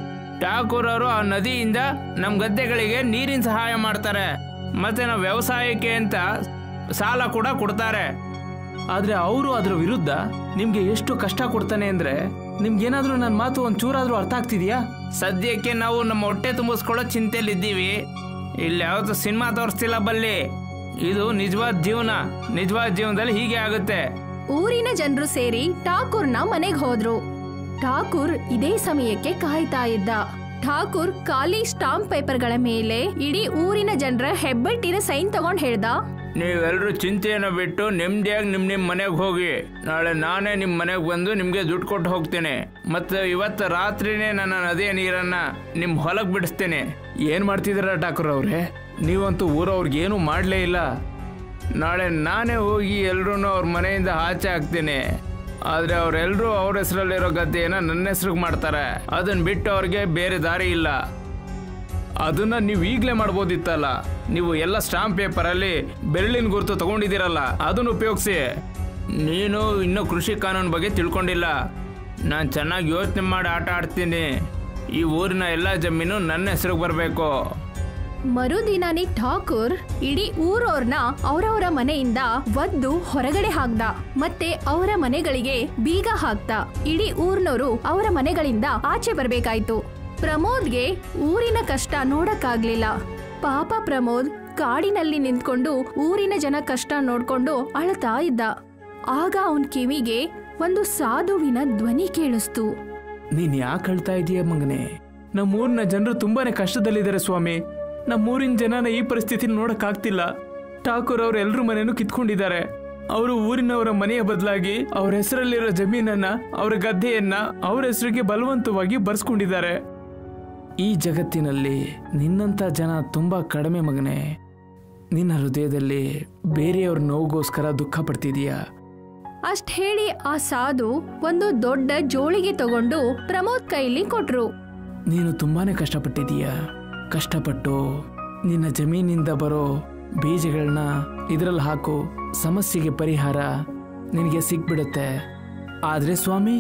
ಠಾಕೂರ್ ಅವರು ಆ ನದಿಯಿಂದ ನಮ್ಮ ಗದ್ದೆಗಳಿಗೆ ನೀರಿನ ಸಹಾಯ ಮಾಡ್ತಾರೆ ಮತ್ತೆ ನಾವು ವ್ಯವಸಾಯಕ್ಕೆ ಅಂತ ಸಾಲ ಕೂಡ ಕೊಡ್ತಾರೆ ಆದ್ರೆ ಅವರು ಅದರ ವಿರುದ್ಧ ನಿಮ್ಗೆ ಎಷ್ಟು ಕಷ್ಟ ಕೊಡ್ತಾನೆ ಅಂದ್ರೆ ನಿಮ್ಗೇನಾದ್ರೂ ನನ್ನ ಮಾತು ಒಂದ್ ಚೂರಾದ್ರೂ ಅರ್ಥ ಆಗ್ತಿದ್ಯಾ ಸದ್ಯಕ್ಕೆ ನಾವು ನಮ್ಮ ಹೊಟ್ಟೆ ತುಂಬಿಸ್ಕೊಳ್ಳೋ ಚಿಂತೆಲಿದ್ದೀವಿ ಇಲ್ಲಿ ಯಾವತ್ತು ಸಿನಿಮಾ ತೋರಿಸ್ತಿಲ್ಲ ಬಲ್ಲಿ ಇದು ನಿಜವಾದ ಜೀವನ ನಿಜವಾದ ಜೀವನದಲ್ಲಿ ಹೀಗೆ ಆಗುತ್ತೆ ಊರಿನ ಜನರು ಸೇರಿ ಠಾಕೂರ್ನ ಮನೆಗ್ ಹೋದ್ರು ಠಾಕೂರ್ ಇದೇ ಸಮಯಕ್ಕೆ ಕಾಯ್ತಾ ಇದ್ದ ಠಾಕೂರ್ ಖಾಲಿ ಸ್ಟಾಂಪ್ ಪೇಪರ್ಗಳ ಮೇಲೆ ಇಡೀ ಊರಿನ ಜನರ ಹೆಬ್ಬೆಟ್ಟಿನ ಸೈನ್ ತಗೊಂಡ್ ಹೇಳ್ದ ನೀವೆಲ್ಲರೂ ಚಿಂತೆಯನ್ನು ಬಿಟ್ಟು ನೆಮ್ಮದಿಯಾಗಿ ನಿಮ್ಮ ನಿಮ್ಮ ಮನೆಗೆ ಹೋಗಿ ನಾಳೆ ನಾನೇ ನಿಮ್ಮ ಮನೆಗೆ ಬಂದು ನಿಮಗೆ ದುಡ್ಡು ಕೊಟ್ಟು ಹೋಗ್ತೇನೆ ಮತ್ತು ಇವತ್ತು ರಾತ್ರಿನೇ ನನ್ನ ನದಿಯ ನೀರನ್ನು ನಿಮ್ಮ ಹೊಲಕ್ಕೆ ಬಿಡಿಸ್ತೇನೆ ಏನ್ ಮಾಡ್ತಿದ್ದೀರಾ ಠಾಕೂರ್ ಅವ್ರೆ ನೀವಂತೂ ಊರವ್ರಿಗೆ ಏನು ಮಾಡ್ಲೇ ಇಲ್ಲ ನಾಳೆ ನಾನೇ ಹೋಗಿ ಎಲ್ರೂ ಅವ್ರ ಮನೆಯಿಂದ ಆಚೆ ಹಾಕ್ತೀನಿ ಆದರೆ ಅವರೆಲ್ಲರೂ ಅವ್ರ ಹೆಸರಲ್ಲಿರೋ ಗದ್ದೆಯನ್ನು ನನ್ನ ಹೆಸ್ರಿಗೆ ಮಾಡ್ತಾರೆ ಅದನ್ನ ಬಿಟ್ಟು ಅವ್ರಿಗೆ ಬೇರೆ ದಾರಿ ಇಲ್ಲ ಅದನ್ನ ನೀವು ಈಗಲೇ ಮಾಡ್ಬೋದಿತ್ತಲ್ಲ ನೀವು ಎಲ್ಲ ಸ್ಟಾಂಪ್ ಪೇಪರಲ್ಲಿ ಬೆರಳಿನ ಗುರುತು ತಗೊಂಡಿದ್ದೀರಲ್ಲ ಅದನ್ನು ಉಪಯೋಗಿಸಿ ನೀನು ಇನ್ನೂ ಕೃಷಿ ಕಾನೂನು ಬಗ್ಗೆ ತಿಳ್ಕೊಂಡಿಲ್ಲ ನಾನು ಚೆನ್ನಾಗಿ ಯೋಚನೆ ಮಾಡಿ ಆಟ ಆಡ್ತೀನಿ ಈ ಊರಿನ ಎಲ್ಲ ಜಮೀನು ನನ್ನ ಹೆಸರಿಗೆ ಬರಬೇಕು ಮರುದಿನಾನೇ ಠಾಕೂರ್ ಇಡೀ ಊರವ್ರನ್ನ ಅವರವರ ಮನೆಯಿಂದ ಒದ್ದು ಹೊರಗಡೆ ಹಾಕ್ದ ಮತ್ತೆ ಅವರ ಮನೆಗಳಿಗೆ ಬೀಗ ಹಾಕ್ತ ಇಡೀ ಊರ್ನವರು ಅವರ ಮನೆಗಳಿಂದ ಆಚೆ ಬರ್ಬೇಕಾಯ್ತು ಪ್ರಮೋದ್ಗೆ ಊರಿನ ಕಷ್ಟ ನೋಡಕ್ಕಾಗ್ಲಿಲ್ಲ ಪಾಪ ಪ್ರಮೋದ್ ಕಾಡಿನಲ್ಲಿ ನಿಂತ್ಕೊಂಡು ಊರಿನ ಜನ ಕಷ್ಟ ನೋಡ್ಕೊಂಡು ಅಳ್ತಾ ಇದ್ದ ಆಗ ಅವನ್ ಕಿವಿಗೆ ಒಂದು ಸಾಧುವಿನ ಧ್ವನಿ ಕೇಳಿಸ್ತು ನೀನ್ ಯಾಕೆ ಅಳ್ತಾ ಇದೀಯ ಮಗನೆ ನಮ್ಮೂರಿನ ಜನರು ತುಂಬಾನೇ ಕಷ್ಟದಲ್ಲಿದ್ದಾರೆ ಸ್ವಾಮಿ ನಮ್ಮೂರಿನ ಜನನ ಈ ಪರಿಸ್ಥಿತಿ ನೋಡಕ್ಕಾಗ್ತಿಲ್ಲ ಠಾಕೂರ್ ಅವ್ರ ಎಲ್ರ ಮನೆನೂ ಕಿತ್ಕೊಂಡಿದ್ದಾರೆ ಅವರು ಊರಿನವರ ಮನೆಯ ಬದಲಾಗಿ ಅವ್ರ ಹೆಸರಲ್ಲಿರೋ ಜಮೀನನ್ನ ಅವರ ಗದ್ದೆಯನ್ನ ಅವ್ರ ಹೆಸರಿಗೆ ಬಲವಂತವಾಗಿ ಬರ್ಸ್ಕೊಂಡಿದ್ದಾರೆ ಈ ಜಗತ್ತಿನಲ್ಲಿ ನಿನ್ನಂತ ಜನ ತುಂಬಾ ಕಡಿಮೆ ಮಗನೆ ನಿನ್ನ ಹೃದಯದಲ್ಲಿ ಬೇರೆಯವ್ರ ನೋವಿಗೋಸ್ಕರ ದುಃಖ ಪಡ್ತಿದೀಯಾ ಅಷ್ಟ್ ಹೇಳಿ ಆ ಸಾಧು ಒಂದು ದೊಡ್ಡ ಜೋಳಿಗೆ ತಗೊಂಡು ಪ್ರಮೋದ್ ಕೈಲಿ ಕೊಟ್ರು ನೀನು ತುಂಬಾನೇ ಕಷ್ಟಪಟ್ಟಿದೀಯ ಕಷ್ಟಪಟ್ಟು ನಿನ್ನ ಜಮೀನಿಂದ ಬರೋ ಬೀಜಗಳನ್ನ ಇದರಲ್ಲಿ ಹಾಕು ಸಮಸ್ಯೆಗೆ ಪರಿಹಾರ ನಿನಗೆ ಸಿಕ್ಬಿಡುತ್ತೆ ಆದ್ರೆ ಸ್ವಾಮಿ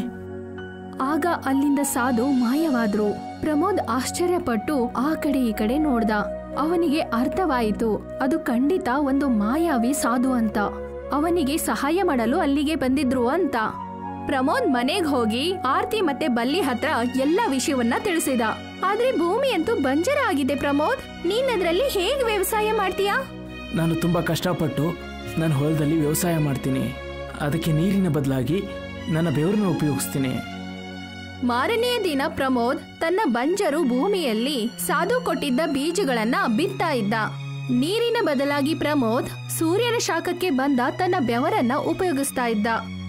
ಆಗ ಅಲ್ಲಿಂದ ಸಾಧು ಮಾಯವಾದ್ರು ಪ್ರಮೋದ್ ಆಶ್ಚರ್ಯಪಟ್ಟು ಆ ಕಡೆ ಈ ಕಡೆ ನೋಡ್ದ ಅವನಿಗೆ ಅರ್ಥವಾಯಿತು ಅದು ಖಂಡಿತ ಒಂದು ಮಾಯಾವಿ ಸಾಧು ಅಂತ ಅವನಿಗೆ ಸಹಾಯ ಮಾಡಲು ಅಲ್ಲಿಗೆ ಬಂದಿದ್ರು ಅಂತ ಪ್ರಮೋದ್ ಮನೆಗ್ ಹೋಗಿ ಆರ್ತಿ ಮತ್ತೆ ಬಲ್ಲಿ ಹತ್ರ ಎಲ್ಲ ವಿಷಯವನ್ನ ತಿಳಿಸಿದ ಆದ್ರೆ ಭೂಮಿ ಅಂತೂ ಬಂಜರ ಆಗಿದೆ ಪ್ರಮೋದ್ ನೀನ್ ಅದ್ರಲ್ಲಿ ಹೇಗ್ ವ್ಯವಸಾಯ ಮಾಡ್ತೀಯಾ ನಾನು ತುಂಬಾ ಕಷ್ಟಪಟ್ಟು ನನ್ನ ಹೊಲದಲ್ಲಿ ವ್ಯವಸಾಯ ಮಾಡ್ತೀನಿ ಅದಕ್ಕೆ ನೀರಿನ ಬದಲಾಗಿ ನನ್ನ ಬೆವರನ್ನ ಉಪಯೋಗಿಸ್ತೀನಿ ಮಾರನೆಯ ದಿನ ಪ್ರಮೋದ್ ತನ್ನ ಬಂಜರು ಭೂಮಿಯಲ್ಲಿ ಸಾಧು ಕೊಟ್ಟಿದ್ದ ಬೀಜಗಳನ್ನ ಬಿತ್ತಾ ಇದ್ದ ನೀರಿನ ಬದಲಾಗಿ ಪ್ರಮೋದ್ ಸೂರ್ಯನ ಶಾಖಕ್ಕೆ ಬಂದ ತನ್ನ ಬೆವರನ್ನ ಉಪಯೋಗಿಸ್ತಾ ಇದ್ದ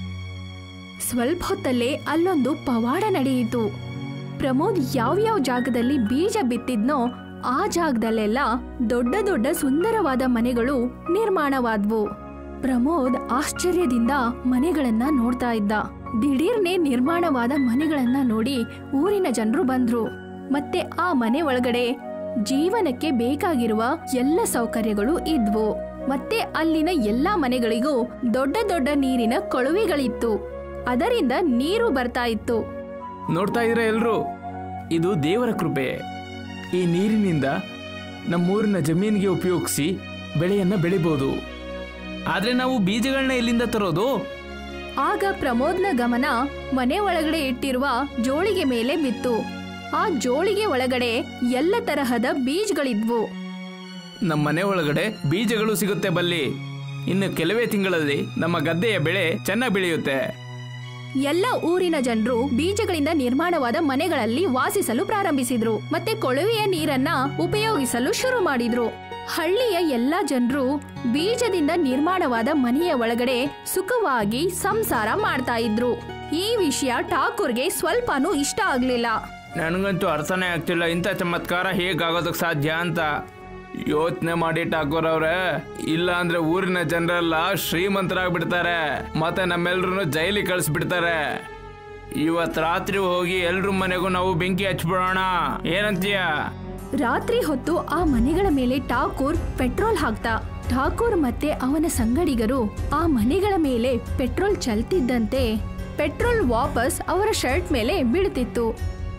ಸ್ವಲ್ಪ ಹೊತ್ತಲ್ಲೇ ಅಲ್ಲೊಂದು ಪವಾಡ ನಡೆಯಿತು ಪ್ರಮೋದ್ ಯಾವ್ಯಾವ ಜಾಗದಲ್ಲಿ ಬೀಜ ಬಿತ್ತಿದ್ನೋ ಆ ಜಾಗದಲ್ಲೆಲ್ಲ ದೊಡ್ಡ ದೊಡ್ಡ ಸುಂದರವಾದ ಮನೆಗಳು ನಿರ್ಮಾಣವಾದ್ವು ಪ್ರಮೋದ್ ಆಶ್ಚರ್ಯದಿಂದ ಮನೆಗಳನ್ನ ನೋಡ್ತಾ ಇದ್ದ ದಿಢೀರ್ನೆ ನಿರ್ಮಾಣವಾದ ಮನೆಗಳನ್ನ ನೋಡಿ ಊರಿನ ಜನರು ಬಂದ್ರು ಮತ್ತೆ ಆ ಮನೆ ಒಳಗಡೆ ಜೀವನಕ್ಕೆ ಬೇಕಾಗಿರುವ ಎಲ್ಲ ಸೌಕರ್ಯಗಳು ಇದ್ವು ಮತ್ತೆ ಅಲ್ಲಿನ ಎಲ್ಲಾ ಮನೆಗಳಿಗೂ ದೊಡ್ಡ ದೊಡ್ಡ ನೀರಿನ ಕೊಳವೆಗಳಿತ್ತು ಅದರಿಂದ ನೀರು ಬರ್ತಾ ಇತ್ತು ನೋಡ್ತಾ ಇದ್ರ ಎಲ್ರು ಇದು ದೇವರ ಕೃಪೆ ಈ ನೀರಿನಿಂದ ನಮ್ಮೂರಿನ ಜಮೀನಿಗೆ ಉಪಯೋಗಿಸಿ ಬೆಳೆಯನ್ನ ಬೆಳಿಬೋದು ಆದ್ರೆ ನಾವು ಬೀಜಗಳನ್ನ ಎಲ್ಲಿಂದ ತರೋದು ಆಗ ಪ್ರಮೋದ್ನ ಗಮನ ಮನೆ ಒಳಗಡೆ ಇಟ್ಟಿರುವ ಜೋಳಿಗೆ ಮೇಲೆ ಬಿತ್ತು ಆ ಜೋಳಿಗೆ ಒಳಗಡೆ ಎಲ್ಲ ತರಹದ ಬೀಜಗಳಿದ್ವು ನಮ್ಮ ಮನೆ ಒಳಗಡೆ ಬೀಜಗಳು ಸಿಗುತ್ತೆ ಬಲ್ಲಿ ಇನ್ನು ಕೆಲವೇ ತಿಂಗಳಲ್ಲಿ ನಮ್ಮ ಗದ್ದೆಯ ಬೆಳೆ ಚೆನ್ನಾಗಿ ಬೆಳೆಯುತ್ತೆ ಎಲ್ಲ ಊರಿನ ಜನರು ಬೀಜಗಳಿಂದ ನಿರ್ಮಾಣವಾದ ಮನೆಗಳಲ್ಲಿ ವಾಸಿಸಲು ಪ್ರಾರಂಭಿಸಿದ್ರು ಮತ್ತೆ ಕೊಳವೆಯ ನೀರನ್ನ ಉಪಯೋಗಿಸಲು ಶುರು ಮಾಡಿದ್ರು ಹಳ್ಳಿಯ ಎಲ್ಲಾ ಜನರು ಬೀಜದಿಂದ ನಿರ್ಮಾಣವಾದ ಮನೆಯ ಒಳಗಡೆ ಸುಖವಾಗಿ ಸಂಸಾರ ಮಾಡ್ತಾ ಇದ್ರು ಈ ವಿಷಯ ಠಾಕೂರ್ಗೆ ಸ್ವಲ್ಪನೂ ಇಷ್ಟ ಆಗ್ಲಿಲ್ಲ ನನಗಂತೂ ಅರ್ಥನೇ ಆಗ್ತಿಲ್ಲ ಇಂಥ ಚಮತ್ಕಾರ ಹೇಗಾಗೋದಕ್ಕೆ ಸಾಧ್ಯ ಅಂತ ಯೋಚನೆ ಮಾಡಿ ಠಾಕೂರ್ ಅವ್ರೆ ಇಲ್ಲ ಅಂದ್ರೆ ಊರಿನ ಜನರೆಲ್ಲ ಶ್ರೀಮಂತರಾಗ್ಬಿಡ್ತಾರೆ ಮತ್ತೆ ನಮ್ಮೆಲ್ರೂ ಜೈಲಿಗೆ ಕಳಿಸ್ಬಿಡ್ತಾರೆ ಇವತ್ತು ರಾತ್ರಿ ಹೋಗಿ ಎಲ್ರ ಮನೆಗೂ ನಾವು ಬೆಂಕಿ ಹಚ್ಬಿಡೋಣ ಏನಂತೀಯ ರಾತ್ರಿ ಹೊತ್ತು ಆ ಮನೆಗಳ ಮೇಲೆ ಠಾಕೂರ್ ಪೆಟ್ರೋಲ್ ಹಾಕ್ತ ಠಾಕೂರ್ ಮತ್ತೆ ಅವನ ಸಂಗಡಿಗರು ಆ ಮನೆಗಳ ಮೇಲೆ ಪೆಟ್ರೋಲ್ ಚಲ್ತಿದ್ದಂತೆ ಪೆಟ್ರೋಲ್ ವಾಪಸ್ ಅವರ ಶರ್ಟ್ ಮೇಲೆ ಬೀಳ್ತಿತ್ತು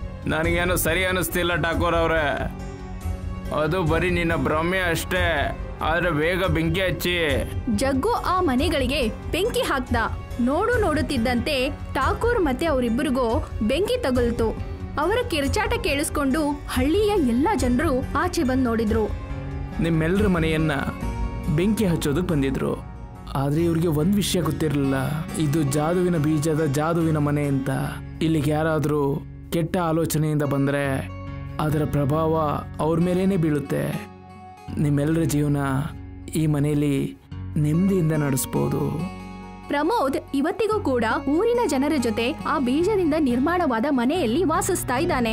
ನನಗೇನು ಸರಿ ಅನಿಸ್ತಿಲ್ಲ ಠಾಕೂರ್ ಅವ್ರೆ ಅದು ಬರೀ ನಿನ್ನ ಭ್ರಮೆ ಅಷ್ಟೇ ಆದರೆ ಬೇಗ ಬೆಂಕಿ ಹಚ್ಚಿ ಜಗ್ಗು ಆ ಮನೆಗಳಿಗೆ ಬೆಂಕಿ ಹಾಕ್ದ ನೋಡು ನೋಡುತ್ತಿದ್ದಂತೆ ಠಾಕೂರ್ ಮತ್ತೆ ಅವರಿಬ್ಬರಿಗೂ ಬೆಂಕಿ ತಗುಲ್ತು ಅವರ ಕಿರ್ಚಾಟ ಕೇಳಿಸ್ಕೊಂಡು ಹಳ್ಳಿಯ ಎಲ್ಲ ಜನರು ಆಚೆ ಬಂದು ನೋಡಿದ್ರು ನಿಮ್ಮೆಲ್ಲರ ಮನೆಯನ್ನ ಬೆಂಕಿ ಹಚ್ಚೋದಕ್ಕೆ ಬಂದಿದ್ರು ಆದ್ರೆ ಇವ್ರಿಗೆ ಒಂದ್ ವಿಷಯ ಗೊತ್ತಿರಲಿಲ್ಲ ಇದು ಜಾದುವಿನ ಬೀಜದ ಜಾದುವಿನ ಮನೆ ಅಂತ ಇಲ್ಲಿಗೆ ಯಾರಾದರೂ ಕೆಟ್ಟ ಆಲೋಚನೆಯಿಂದ ಬಂದ್ರೆ ಅದರ ಪ್ರಭಾವ ಅವ್ರ ಮೇಲೇನೆ ಬೀಳುತ್ತೆ ನಿಮ್ಮೆಲ್ಲರ ಜೀವನ ಈ ಮನೆಯಲ್ಲಿ ನೆಮ್ಮದಿಯಿಂದ ನಡೆಸ್ಬೋದು ಪ್ರಮೋದ್ ಇವತ್ತಿಗೂ ಕೂಡ ಊರಿನ ಜನರ ಜೊತೆ ಆ ಬೀಜದಿಂದ ನಿರ್ಮಾಣವಾದ ಮನೆಯಲ್ಲಿ ವಾಸಿಸ್ತಾ ಇದ್ದಾನೆ